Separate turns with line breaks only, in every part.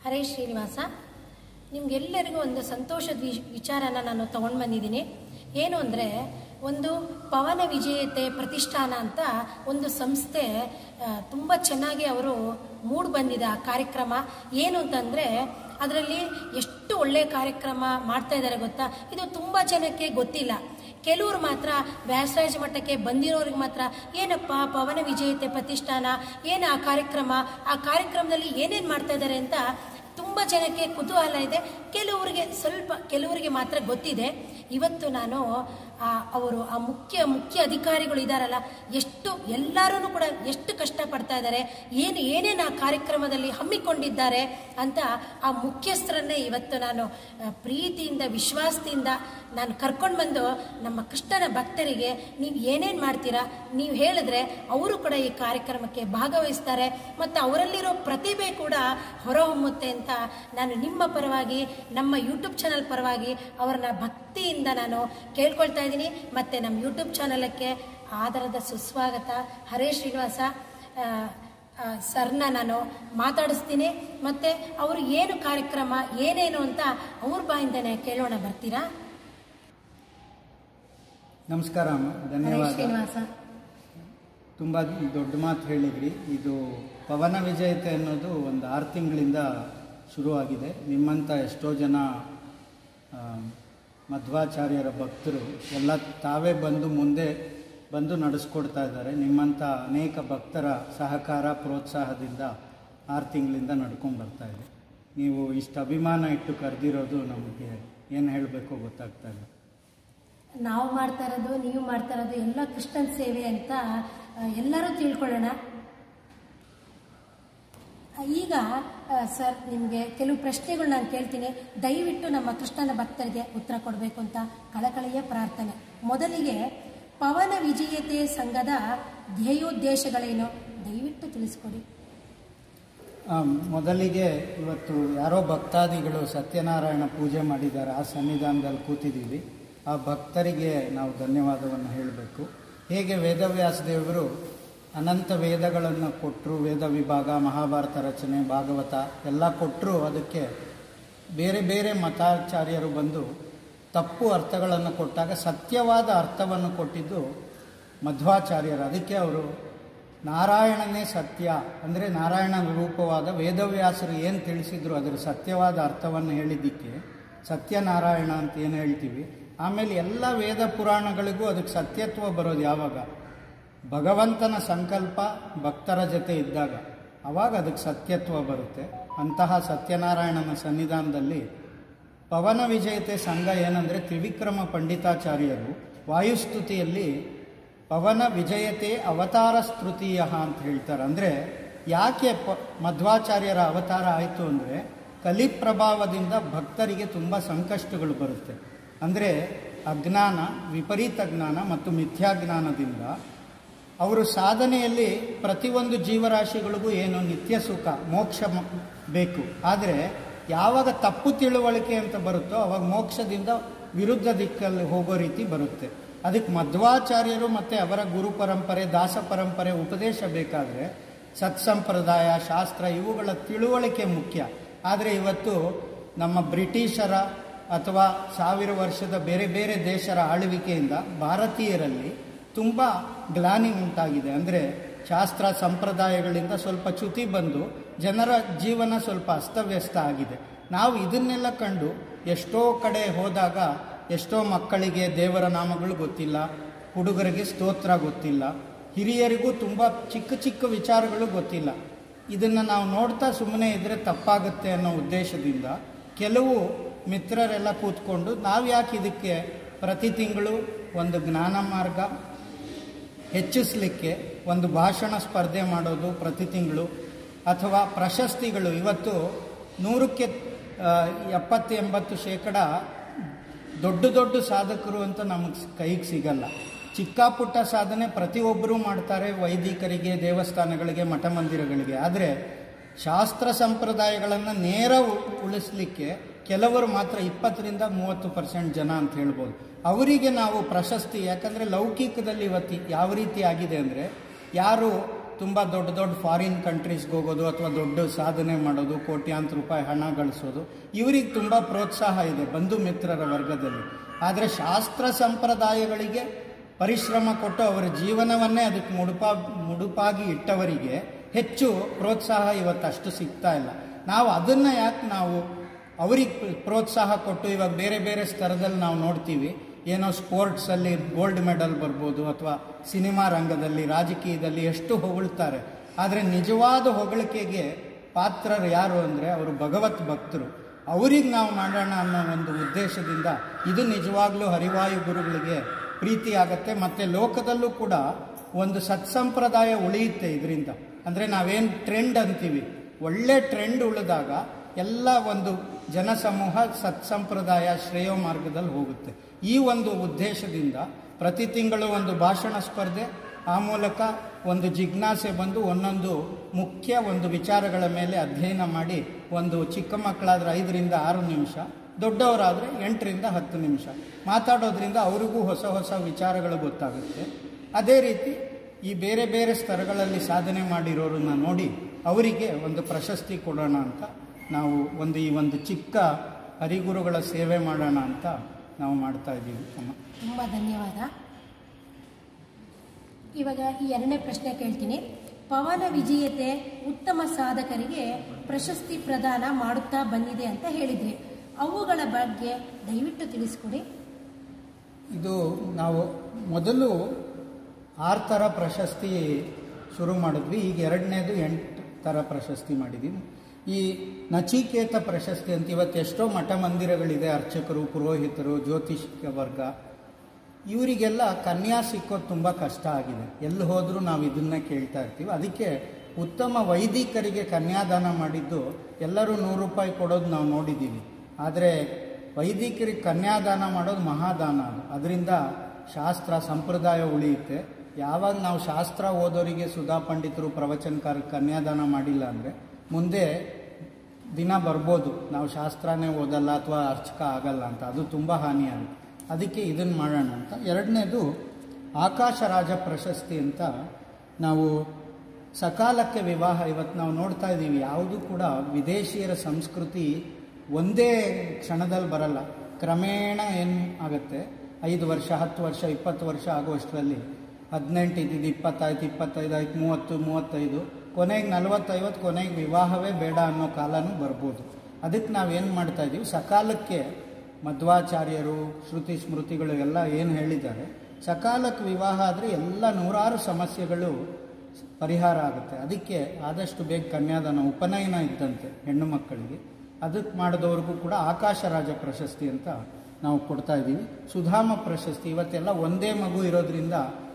ಹರೇ ಶ್ರೀನಿವಾಸ ನಿಮ್ಗೆಲ್ಲರಿಗೂ ಒಂದು ಸಂತೋಷದ ವಿ- ವಿಚಾರನ ನಾನು ತಗೊಂಡು ಬಂದಿದ್ದೀನಿ ಏನು ಅಂದರೆ ಒಂದು ಪವನ ವಿಜೇತೆ ಪ್ರತಿಷ್ಠಾನ ಅಂತ ಒಂದು ಸಂಸ್ಥೆ ತುಂಬ ಚೆನ್ನಾಗಿ ಅವರು ಮೂಡ್ ಬಂದಿದೆ ಆ ಕಾರ್ಯಕ್ರಮ ಏನು ಅಂತಂದರೆ ಅದರಲ್ಲಿ ಎಷ್ಟು ಒಳ್ಳೆಯ ಕಾರ್ಯಕ್ರಮ ಮಾಡ್ತಾ ಇದ್ದಾರೆ ಗೊತ್ತಾ ಇದು ತುಂಬ ಜನಕ್ಕೆ ಗೊತ್ತಿಲ್ಲ ಕೆಲವರು ಮಾತ್ರ ವ್ಯಾಸರಾಜ ಮಠಕ್ಕೆ ಬಂದಿರೋರಿಗೆ ಮಾತ್ರ ಏನಪ್ಪ ಪವನ ವಿಜೇತೆ ಪ್ರತಿಷ್ಠಾನ ಏನು ಆ ಕಾರ್ಯಕ್ರಮ ಆ ಕಾರ್ಯಕ್ರಮದಲ್ಲಿ ಏನೇನು ಮಾಡ್ತಾ ಇದ್ದಾರೆ ಅಂತ ತುಂಬ ಜನಕ್ಕೆ ಕುತೂಹಲ ಇದೆ ಕೆಲವರಿಗೆ ಸ್ವಲ್ಪ ಕೆಲವರಿಗೆ ಮಾತ್ರ ಗೊತ್ತಿದೆ ಇವತ್ತು ನಾನು ಆ ಅವರು ಆ ಮುಖ್ಯ ಮುಖ್ಯ ಅಧಿಕಾರಿಗಳು ಇದ್ದಾರಲ್ಲ ಎಷ್ಟು ಎಲ್ಲರೂ ಕೂಡ ಎಷ್ಟು ಕಷ್ಟಪಡ್ತಾ ಇದ್ದಾರೆ ಏನು ಏನೇನು ಆ ಕಾರ್ಯಕ್ರಮದಲ್ಲಿ ಹಮ್ಮಿಕೊಂಡಿದ್ದಾರೆ ಅಂತ ಆ ಮುಖ್ಯಸ್ಥರನ್ನೇ ಇವತ್ತು ನಾನು ಆ, ಪ್ರೀತಿಯಿಂದ ವಿಶ್ವಾಸದಿಂದ ನಾನು ಕರ್ಕೊಂಡು ಬಂದು ನಮ್ಮ ಕೃಷ್ಣನ ಭಕ್ತರಿಗೆ ನೀವು ಏನೇನು ಮಾಡ್ತೀರಾ ನೀವು ಹೇಳಿದ್ರೆ ಅವರು ಕೂಡ ಈ ಕಾರ್ಯಕ್ರಮಕ್ಕೆ ಭಾಗವಹಿಸ್ತಾರೆ ಮತ್ತು ಅವರಲ್ಲಿರೋ ಪ್ರತಿಭೆ ಕೂಡ ಹೊರಹೊಮ್ಮುತ್ತೆ ಅಂತ ನಾನು ನಿಮ್ಮ ಪರವಾಗಿ ನಮ್ಮ ಯೂಟ್ಯೂಬ್ ಚಾನಲ್ ಪರವಾಗಿ ಅವರನ್ನ ಭಕ್ತಿಯಿಂದ ನಾನು ಕೇಳ್ಕೊಳ್ತಾ ಇದ್ದೀನಿ ಮತ್ತು ನಮ್ಮ ಯೂಟ್ಯೂಬ್ ಚಾನಲಕ್ಕೆ ಆಧಾರದ ಸುಸ್ವಾಗತ ಹರೇ ಶ್ರೀನಿವಾಸ ಆ, ಆ, ಸರ್ನ ನಾನು ಮಾತಾಡಿಸ್ತೀನಿ ಮತ್ತು ಅವರು ಏನು ಕಾರ್ಯಕ್ರಮ ಏನೇನು ಅಂತ ಅವ್ರ ಬಾಯಿಂದನೇ ಕೇಳೋಣ ಬರ್ತೀರಾ
ನಮಸ್ಕಾರ ಅಮ್ಮ
ಹರೇ
ಧನ್ಯವಾದ
ಶ್ರೀನಿವಾಸ
ತುಂಬ ದೊಡ್ಡ ಮಾತು ಹೇಳಿದ್ರಿ ಇದು ಪವನ ವಿಜಯತೆ ಅನ್ನೋದು ಒಂದು ಆರು ತಿಂಗಳಿಂದ ಶುರುವಾಗಿದೆ ನಿಮ್ಮಂಥ ಎಷ್ಟೋ ಜನ ಆ, ಮಧ್ವಾಚಾರ್ಯರ ಭಕ್ತರು ಎಲ್ಲ ತಾವೇ ಬಂದು ಮುಂದೆ ಬಂದು ನಡೆಸ್ಕೊಡ್ತಾ ಇದ್ದಾರೆ ನಿಮ್ಮಂಥ ಅನೇಕ ಭಕ್ತರ ಸಹಕಾರ ಪ್ರೋತ್ಸಾಹದಿಂದ ಆರು ತಿಂಗಳಿಂದ ನಡ್ಕೊಂಡು ಬರ್ತಾ ಇದೆ ನೀವು ಇಷ್ಟು ಅಭಿಮಾನ ಇಟ್ಟು ಕರೆದಿರೋದು ನಮಗೆ ಏನು ಹೇಳಬೇಕು ಗೊತ್ತಾಗ್ತಾ ಇಲ್ಲ
ನಾವು ಮಾಡ್ತಾ ಇರೋದು ನೀವು ಮಾಡ್ತಾ ಇರೋದು ಎಲ್ಲ ಕೃಷ್ಣನ್ ಸೇವೆ ಅಂತ ಆ, ಎಲ್ಲರೂ ತಿಳ್ಕೊಳ್ಳೋಣ ಆ, ಈಗ ಆ, ಸರ್ ನಿಮಗೆ ಕೆಲವು ಪ್ರಶ್ನೆಗಳು ನಾನು ಕೇಳ್ತೀನಿ ದಯವಿಟ್ಟು ನಮ್ಮ ಕೃಷ್ಣನ ಭಕ್ತರಿಗೆ ಉತ್ತರ ಕೊಡಬೇಕು ಅಂತ ಕಳಕಳಿಯ ಪ್ರಾರ್ಥನೆ ಮೊದಲಿಗೆ ಪವನ ವಿಜಯತೆ ಸಂಘದ ಧ್ಯೇಯೋದ್ದೇಶಗಳೇನು ದಯವಿಟ್ಟು ತಿಳಿಸ್ಕೊಡಿ
ಆ, ಮೊದಲಿಗೆ ಇವತ್ತು ಯಾರೋ ಭಕ್ತಾದಿಗಳು ಸತ್ಯನಾರಾಯಣ ಪೂಜೆ ಮಾಡಿದ್ದಾರೆ ಆ ಸನ್ನಿಧಾನದಲ್ಲಿ ಕೂತಿದ್ದೀವಿ ಆ ಭಕ್ತರಿಗೆ ನಾವು ಧನ್ಯವಾದವನ್ನು ಹೇಳಬೇಕು ಹೇಗೆ ವೇದವ್ಯಾಸ ದೇವರು ಅನಂತ ವೇದಗಳನ್ನು ಕೊಟ್ಟರು ವೇದ ವಿಭಾಗ ಮಹಾಭಾರತ ರಚನೆ ಭಾಗವತ ಎಲ್ಲ ಕೊಟ್ಟರು ಅದಕ್ಕೆ ಬೇರೆ ಬೇರೆ ಮತಾಚಾರ್ಯರು ಬಂದು ತಪ್ಪು ಅರ್ಥಗಳನ್ನು ಕೊಟ್ಟಾಗ ಸತ್ಯವಾದ ಅರ್ಥವನ್ನು ಕೊಟ್ಟಿದ್ದು ಮಧ್ವಾಚಾರ್ಯರು ಅದಕ್ಕೆ ಅವರು ನಾರಾಯಣನೇ ಸತ್ಯ ಅಂದರೆ ನಾರಾಯಣನ ರೂಪವಾದ ವೇದವ್ಯಾಸರು ಏನು ತಿಳಿಸಿದ್ರು ಅದರ ಸತ್ಯವಾದ ಅರ್ಥವನ್ನು ಹೇಳಿದ್ದಕ್ಕೆ ಸತ್ಯನಾರಾಯಣ ಅಂತ ಏನು ಹೇಳ್ತೀವಿ ಆಮೇಲೆ ಎಲ್ಲ ವೇದ ಪುರಾಣಗಳಿಗೂ ಅದಕ್ಕೆ ಸತ್ಯತ್ವ ಬರೋದು ಯಾವಾಗ ಭಗವಂತನ ಸಂಕಲ್ಪ ಭಕ್ತರ ಜೊತೆ ಇದ್ದಾಗ ಅವಾಗ ಅದಕ್ಕೆ ಸತ್ಯತ್ವ ಬರುತ್ತೆ ಅಂತಹ ಸತ್ಯನಾರಾಯಣನ ಸನ್ನಿಧಾನದಲ್ಲಿ ಪವನ ವಿಜಯತೆ ಸಂಘ ಏನಂದರೆ ತ್ರಿವಿಕ್ರಮ ಪಂಡಿತಾಚಾರ್ಯರು ವಾಯುಸ್ತುತಿಯಲ್ಲಿ ಪವನ ವಿಜಯತೆ ಅವತಾರ ಸ್ತುತೀಯ ಅಂತ ಹೇಳ್ತಾರೆ ಅಂದರೆ ಯಾಕೆ ಪ ಮಧ್ವಾಚಾರ್ಯರ ಅವತಾರ ಆಯಿತು ಅಂದರೆ ಕಲಿ ಪ್ರಭಾವದಿಂದ ಭಕ್ತರಿಗೆ ತುಂಬ ಸಂಕಷ್ಟಗಳು ಬರುತ್ತೆ ಅಂದರೆ ಅಜ್ಞಾನ ವಿಪರೀತ ಜ್ಞಾನ ಮತ್ತು ಮಿಥ್ಯಾಜ್ಞಾನದಿಂದ ಅವರು ಸಾಧನೆಯಲ್ಲಿ ಪ್ರತಿಯೊಂದು ಜೀವರಾಶಿಗಳಿಗೂ ಏನು ನಿತ್ಯ ಸುಖ ಮೋಕ್ಷ ಮ- ಬೇಕು ಆದರೆ ಯಾವಾಗ ತಪ್ಪು ತಿಳುವಳಿಕೆ ಅಂತ ಬರುತ್ತೋ ಅವಾಗ ಮೋಕ್ಷದಿಂದ ವಿರುದ್ಧ ದಿಕ್ಕಲ್ಲಿ ಹೋಗೋ ರೀತಿ ಬರುತ್ತೆ ಅದಕ್ಕೆ ಮಧ್ವಾಚಾರ್ಯರು ಮತ್ತು ಅವರ ಗುರು ಪರಂಪರೆ ದಾಸ ಪರಂಪರೆ ಉಪದೇಶ ಬೇಕಾದರೆ ಸತ್ಸಂಪ್ರದಾಯ ಶಾಸ್ತ್ರ ಇವುಗಳ ತಿಳುವಳಿಕೆ ಮುಖ್ಯ ಆದರೆ ಇವತ್ತು ನಮ್ಮ ಬ್ರಿಟಿಷರ ಅಥವಾ ಸಾವಿರ ವರ್ಷದ ಬೇರೆ ಬೇರೆ ದೇಶರ ಆಳ್ವಿಕೆಯಿಂದ ಭಾರತೀಯರಲ್ಲಿ ತುಂಬ ಗ್ಲಾನಿ ಉಂಟಾಗಿದೆ ಅಂದರೆ ಶಾಸ್ತ್ರ ಸಂಪ್ರದಾಯಗಳಿಂದ ಸ್ವಲ್ಪ ಚ್ಯುತಿ ಬಂದು ಜನರ ಜೀವನ ಸ್ವಲ್ಪ ಅಸ್ತವ್ಯಸ್ತ ಆಗಿದೆ ನಾವು ಇದನ್ನೆಲ್ಲ ಕಂಡು ಎಷ್ಟೋ ಕಡೆ ಹೋದಾಗ ಎಷ್ಟೋ ಮಕ್ಕಳಿಗೆ ದೇವರ ನಾಮಗಳು ಗೊತ್ತಿಲ್ಲ ಹುಡುಗರಿಗೆ ಸ್ತೋತ್ರ ಗೊತ್ತಿಲ್ಲ ಹಿರಿಯರಿಗೂ ತುಂಬ ಚಿಕ್ಕ ಚಿಕ್ಕ ವಿಚಾರಗಳು ಗೊತ್ತಿಲ್ಲ ಇದನ್ನು ನಾವು ನೋಡ್ತಾ ಸುಮ್ಮನೆ ಇದ್ದರೆ ತಪ್ಪಾಗುತ್ತೆ ಅನ್ನೋ ಉದ್ದೇಶದಿಂದ ಕೆಲವು ಮಿತ್ರರೆಲ್ಲ ಕೂತ್ಕೊಂಡು ನಾವು ಯಾಕೆ ಇದಕ್ಕೆ ಪ್ರತಿ ತಿಂಗಳು ಒಂದು ಜ್ಞಾನ ಮಾರ್ಗ ಹೆಚ್ಚಿಸಲಿಕ್ಕೆ ಒಂದು ಭಾಷಣ ಸ್ಪರ್ಧೆ ಮಾಡೋದು ಪ್ರತಿ ತಿಂಗಳು ಅಥವಾ ಪ್ರಶಸ್ತಿಗಳು ಇವತ್ತು ನೂರಕ್ಕೆ ಆ, ಎಪ್ಪತ್ತು ಎಂಬತ್ತು ಶೇಕಡ ದೊಡ್ಡ ದೊಡ್ಡ ಸಾಧಕರು ಅಂತ ನಮಗೆ ಕೈಗೆ ಸಿಗಲ್ಲ ಚಿಕ್ಕ ಪುಟ್ಟ ಸಾಧನೆ ಪ್ರತಿಯೊಬ್ಬರೂ ಮಾಡ್ತಾರೆ ವೈದಿಕರಿಗೆ ದೇವಸ್ಥಾನಗಳಿಗೆ ಮಠ ಮಂದಿರಗಳಿಗೆ ಆದರೆ ಶಾಸ್ತ್ರ ಸಂಪ್ರದಾಯಗಳನ್ನು ನೇರ ಉ- ಉಳಿಸ್ಲಿಕ್ಕೆ ಕೆಲವರು ಮಾತ್ರ ಇಪ್ಪತ್ತರಿಂದ ಮೂವತ್ತು ಪರ್ಸೆಂಟ್ ಜನ ಅಂತ ಹೇಳ್ಬೋದು ಅವರಿಗೆ ನಾವು ಪ್ರಶಸ್ತಿ ಯಾಕಂದರೆ ಲೌಕಿಕದಲ್ಲಿ ಇವತ್ತು ಯಾವ ರೀತಿ ಆಗಿದೆ ಅಂದರೆ ಯಾರು ತುಂಬ ದೊಡ್ಡ ದೊಡ್ಡ ಫಾರಿನ್ ಕಂಟ್ರೀಸ್ಗೆ ಹೋಗೋದು ಅಥವಾ ದೊಡ್ಡ ಸಾಧನೆ ಮಾಡೋದು ಕೋಟ್ಯಾಂತರ ರೂಪಾಯಿ ಹಣ ಗಳಿಸೋದು ಇವರಿಗೆ ತುಂಬ ಪ್ರೋತ್ಸಾಹ ಇದೆ ಬಂಧು ಮಿತ್ರರ ವರ್ಗದಲ್ಲಿ ಆದರೆ ಶಾಸ್ತ್ರ ಸಂಪ್ರದಾಯಗಳಿಗೆ ಪರಿಶ್ರಮ ಕೊಟ್ಟು ಅವರ ಜೀವನವನ್ನೇ ಅದಕ್ಕೆ ಮುಡುಪಾ ಮುಡುಪಾಗಿ ಇಟ್ಟವರಿಗೆ ಹೆಚ್ಚು ಪ್ರೋತ್ಸಾಹ ಇವತ್ತು ಅಷ್ಟು ಸಿಗ್ತಾ ಇಲ್ಲ ನಾವು ಅದನ್ನು ಯಾಕೆ ನಾವು ಅವ್ರಿಗೆ ಪ್ರೋತ್ಸಾಹ ಕೊಟ್ಟು ಇವಾಗ ಬೇರೆ ಬೇರೆ ಸ್ತರದಲ್ಲಿ ನಾವು ನೋಡ್ತೀವಿ ಏನೋ ಸ್ಪೋರ್ಟ್ಸಲ್ಲಿ ಗೋಲ್ಡ್ ಮೆಡಲ್ ಬರ್ಬೋದು ಅಥವಾ ಸಿನಿಮಾ ರಂಗದಲ್ಲಿ ರಾಜಕೀಯದಲ್ಲಿ ಎಷ್ಟು ಹೊಗಳ್ತಾರೆ ಆದರೆ ನಿಜವಾದ ಹೊಗಳಿಕೆಗೆ ಪಾತ್ರರು ಯಾರು ಅಂದರೆ ಅವರು ಭಗವತ್ ಭಕ್ತರು ಅವ್ರಿಗೆ ನಾವು ಮಾಡೋಣ ಅನ್ನೋ ಒಂದು ಉದ್ದೇಶದಿಂದ ಇದು ನಿಜವಾಗ್ಲೂ ಹರಿವಾಯು ಗುರುಗಳಿಗೆ ಪ್ರೀತಿ ಆಗತ್ತೆ ಮತ್ತು ಲೋಕದಲ್ಲೂ ಕೂಡ ಒಂದು ಸತ್ಸಂಪ್ರದಾಯ ಉಳಿಯುತ್ತೆ ಇದರಿಂದ ಅಂದರೆ ನಾವೇನು ಟ್ರೆಂಡ್ ಅಂತೀವಿ ಒಳ್ಳೆ ಟ್ರೆಂಡ್ ಉಳಿದಾಗ ಎಲ್ಲ ಒಂದು ಜನಸಮೂಹ ಸತ್ಸಂಪ್ರದಾಯ ಶ್ರೇಯೋ ಮಾರ್ಗದಲ್ಲಿ ಹೋಗುತ್ತೆ ಈ ಒಂದು ಉದ್ದೇಶದಿಂದ ಪ್ರತಿ ತಿಂಗಳು ಒಂದು ಭಾಷಣ ಸ್ಪರ್ಧೆ ಆ ಮೂಲಕ ಒಂದು ಜಿಜ್ಞಾಸೆ ಬಂದು ಒಂದೊಂದು ಮುಖ್ಯ ಒಂದು ವಿಚಾರಗಳ ಮೇಲೆ ಅಧ್ಯಯನ ಮಾಡಿ ಒಂದು ಚಿಕ್ಕ ಮಕ್ಕಳಾದ್ರೆ ಐದರಿಂದ ಆರು ನಿಮಿಷ ದೊಡ್ಡವರಾದರೆ ಎಂಟರಿಂದ ಹತ್ತು ನಿಮಿಷ ಮಾತಾಡೋದ್ರಿಂದ ಅವರಿಗೂ ಹೊಸ ಹೊಸ ವಿಚಾರಗಳು ಗೊತ್ತಾಗುತ್ತೆ ಅದೇ ರೀತಿ ಈ ಬೇರೆ ಬೇರೆ ಸ್ತರಗಳಲ್ಲಿ ಸಾಧನೆ ಮಾಡಿರೋರನ್ನ ನೋಡಿ ಅವರಿಗೆ ಒಂದು ಪ್ರಶಸ್ತಿ ಕೊಡೋಣ ಅಂತ ನಾವು ಒಂದು ಈ ಒಂದು ಚಿಕ್ಕ ಹರಿಗುರುಗಳ ಸೇವೆ ಮಾಡೋಣ ಅಂತ ನಾವು ಮಾಡ್ತಾ ಇದ್ದೀವಿ ಅಮ್ಮ
ತುಂಬ ಧನ್ಯವಾದ ಇವಾಗ ಈ ಎರಡನೇ ಪ್ರಶ್ನೆ ಕೇಳ್ತೀನಿ ಪವನ ವಿಜೇತೆ ಉತ್ತಮ ಸಾಧಕರಿಗೆ ಪ್ರಶಸ್ತಿ ಪ್ರದಾನ ಮಾಡುತ್ತಾ ಬಂದಿದೆ ಅಂತ ಹೇಳಿದ್ರಿ ಅವುಗಳ ಬಗ್ಗೆ ದಯವಿಟ್ಟು ತಿಳಿಸ್ಕೊಡಿ
ಇದು ನಾವು ಮೊದಲು ಆರು ಥರ ಪ್ರಶಸ್ತಿ ಶುರು ಮಾಡಿದ್ವಿ ಈಗ ಎರಡನೇದು ಎಂಟು ಥರ ಪ್ರಶಸ್ತಿ ಮಾಡಿದ್ದೀವಿ ಈ ನಚಿಕೇತ ಪ್ರಶಸ್ತಿ ಅಂತ ಇವತ್ತು ಎಷ್ಟೋ ಮಠ ಮಂದಿರಗಳಿದೆ ಅರ್ಚಕರು ಪುರೋಹಿತರು ಜ್ಯೋತಿಷ್ಯ ವರ್ಗ ಇವರಿಗೆಲ್ಲ ಕನ್ಯಾ ಸಿಕ್ಕೋದು ತುಂಬ ಕಷ್ಟ ಆಗಿದೆ ಎಲ್ಲಿ ಹೋದರೂ ನಾವು ಇದನ್ನೇ ಕೇಳ್ತಾ ಇರ್ತೀವಿ ಅದಕ್ಕೆ ಉತ್ತಮ ವೈದಿಕರಿಗೆ ಕನ್ಯಾದಾನ ಮಾಡಿದ್ದು ಎಲ್ಲರೂ ನೂರು ರೂಪಾಯಿ ಕೊಡೋದು ನಾವು ನೋಡಿದ್ದೀವಿ ಆದರೆ ವೈದಿಕರಿಗೆ ಕನ್ಯಾದಾನ ಮಾಡೋದು ಮಹಾದಾನ ಅದು ಅದರಿಂದ ಶಾಸ್ತ್ರ ಸಂಪ್ರದಾಯ ಉಳಿಯುತ್ತೆ ಯಾವಾಗ ನಾವು ಶಾಸ್ತ್ರ ಓದೋರಿಗೆ ಸುಧಾ ಪಂಡಿತರು ಪ್ರವಚನಕಾರ ಕನ್ಯಾದಾನ ಮಾಡಿಲ್ಲ ಅಂದರೆ ಮುಂದೆ ದಿನ ಬರ್ಬೋದು ನಾವು ಶಾಸ್ತ್ರನೇ ಓದಲ್ಲ ಅಥವಾ ಅರ್ಚಕ ಆಗಲ್ಲ ಅಂತ ಅದು ತುಂಬ ಹಾನಿಯಾಗುತ್ತೆ ಅದಕ್ಕೆ ಇದನ್ನು ಮಾಡೋಣ ಅಂತ ಎರಡನೇದು ಆಕಾಶ ರಾಜ ಪ್ರಶಸ್ತಿ ಅಂತ ನಾವು ಸಕಾಲಕ್ಕೆ ವಿವಾಹ ಇವತ್ತು ನಾವು ನೋಡ್ತಾ ಇದ್ದೀವಿ ಯಾವುದು ಕೂಡ ವಿದೇಶಿಯರ ಸಂಸ್ಕೃತಿ ಒಂದೇ ಕ್ಷಣದಲ್ಲಿ ಬರಲ್ಲ ಕ್ರಮೇಣ ಏನು ಆಗುತ್ತೆ ಐದು ವರ್ಷ ಹತ್ತು ವರ್ಷ ಇಪ್ಪತ್ತು ವರ್ಷ ಆಗುವಷ್ಟರಲ್ಲಿ ಹದಿನೆಂಟು ಇದ್ದಿದ್ದು ಇಪ್ಪತ್ತಾಯ್ತು ಇಪ್ಪತ್ತೈದು ಆಯ್ತು ಮೂವತ್ತು ಮೂವತ್ತೈದು ಕೊನೆಗೆ ನಲವತ್ತೈವತ್ತು ಕೊನೆಗೆ ವಿವಾಹವೇ ಬೇಡ ಅನ್ನೋ ಕಾಲನೂ ಬರ್ಬೋದು ಅದಕ್ಕೆ ನಾವೇನು ಮಾಡ್ತಾ ಇದ್ದೀವಿ ಸಕಾಲಕ್ಕೆ ಮಧ್ವಾಚಾರ್ಯರು ಶ್ರುತಿ ಸ್ಮೃತಿಗಳು ಎಲ್ಲ ಏನು ಹೇಳಿದ್ದಾರೆ ಸಕಾಲಕ್ಕೆ ವಿವಾಹ ಆದರೆ ಎಲ್ಲ ನೂರಾರು ಸಮಸ್ಯೆಗಳು ಪರಿಹಾರ ಆಗುತ್ತೆ ಅದಕ್ಕೆ ಆದಷ್ಟು ಬೇಗ ಕನ್ಯಾದಾನ ಉಪನಯನ ಇದ್ದಂತೆ ಹೆಣ್ಣು ಮಕ್ಕಳಿಗೆ ಅದಕ್ಕೆ ಮಾಡಿದವ್ರಿಗೂ ಕೂಡ ಆಕಾಶ ರಾಜ ಪ್ರಶಸ್ತಿ ಅಂತ ನಾವು ಕೊಡ್ತಾ ಇದ್ದೀವಿ ಸುಧಾಮ ಪ್ರಶಸ್ತಿ ಇವತ್ತೆಲ್ಲ ಒಂದೇ ಮಗು ಇರೋದ್ರಿಂದ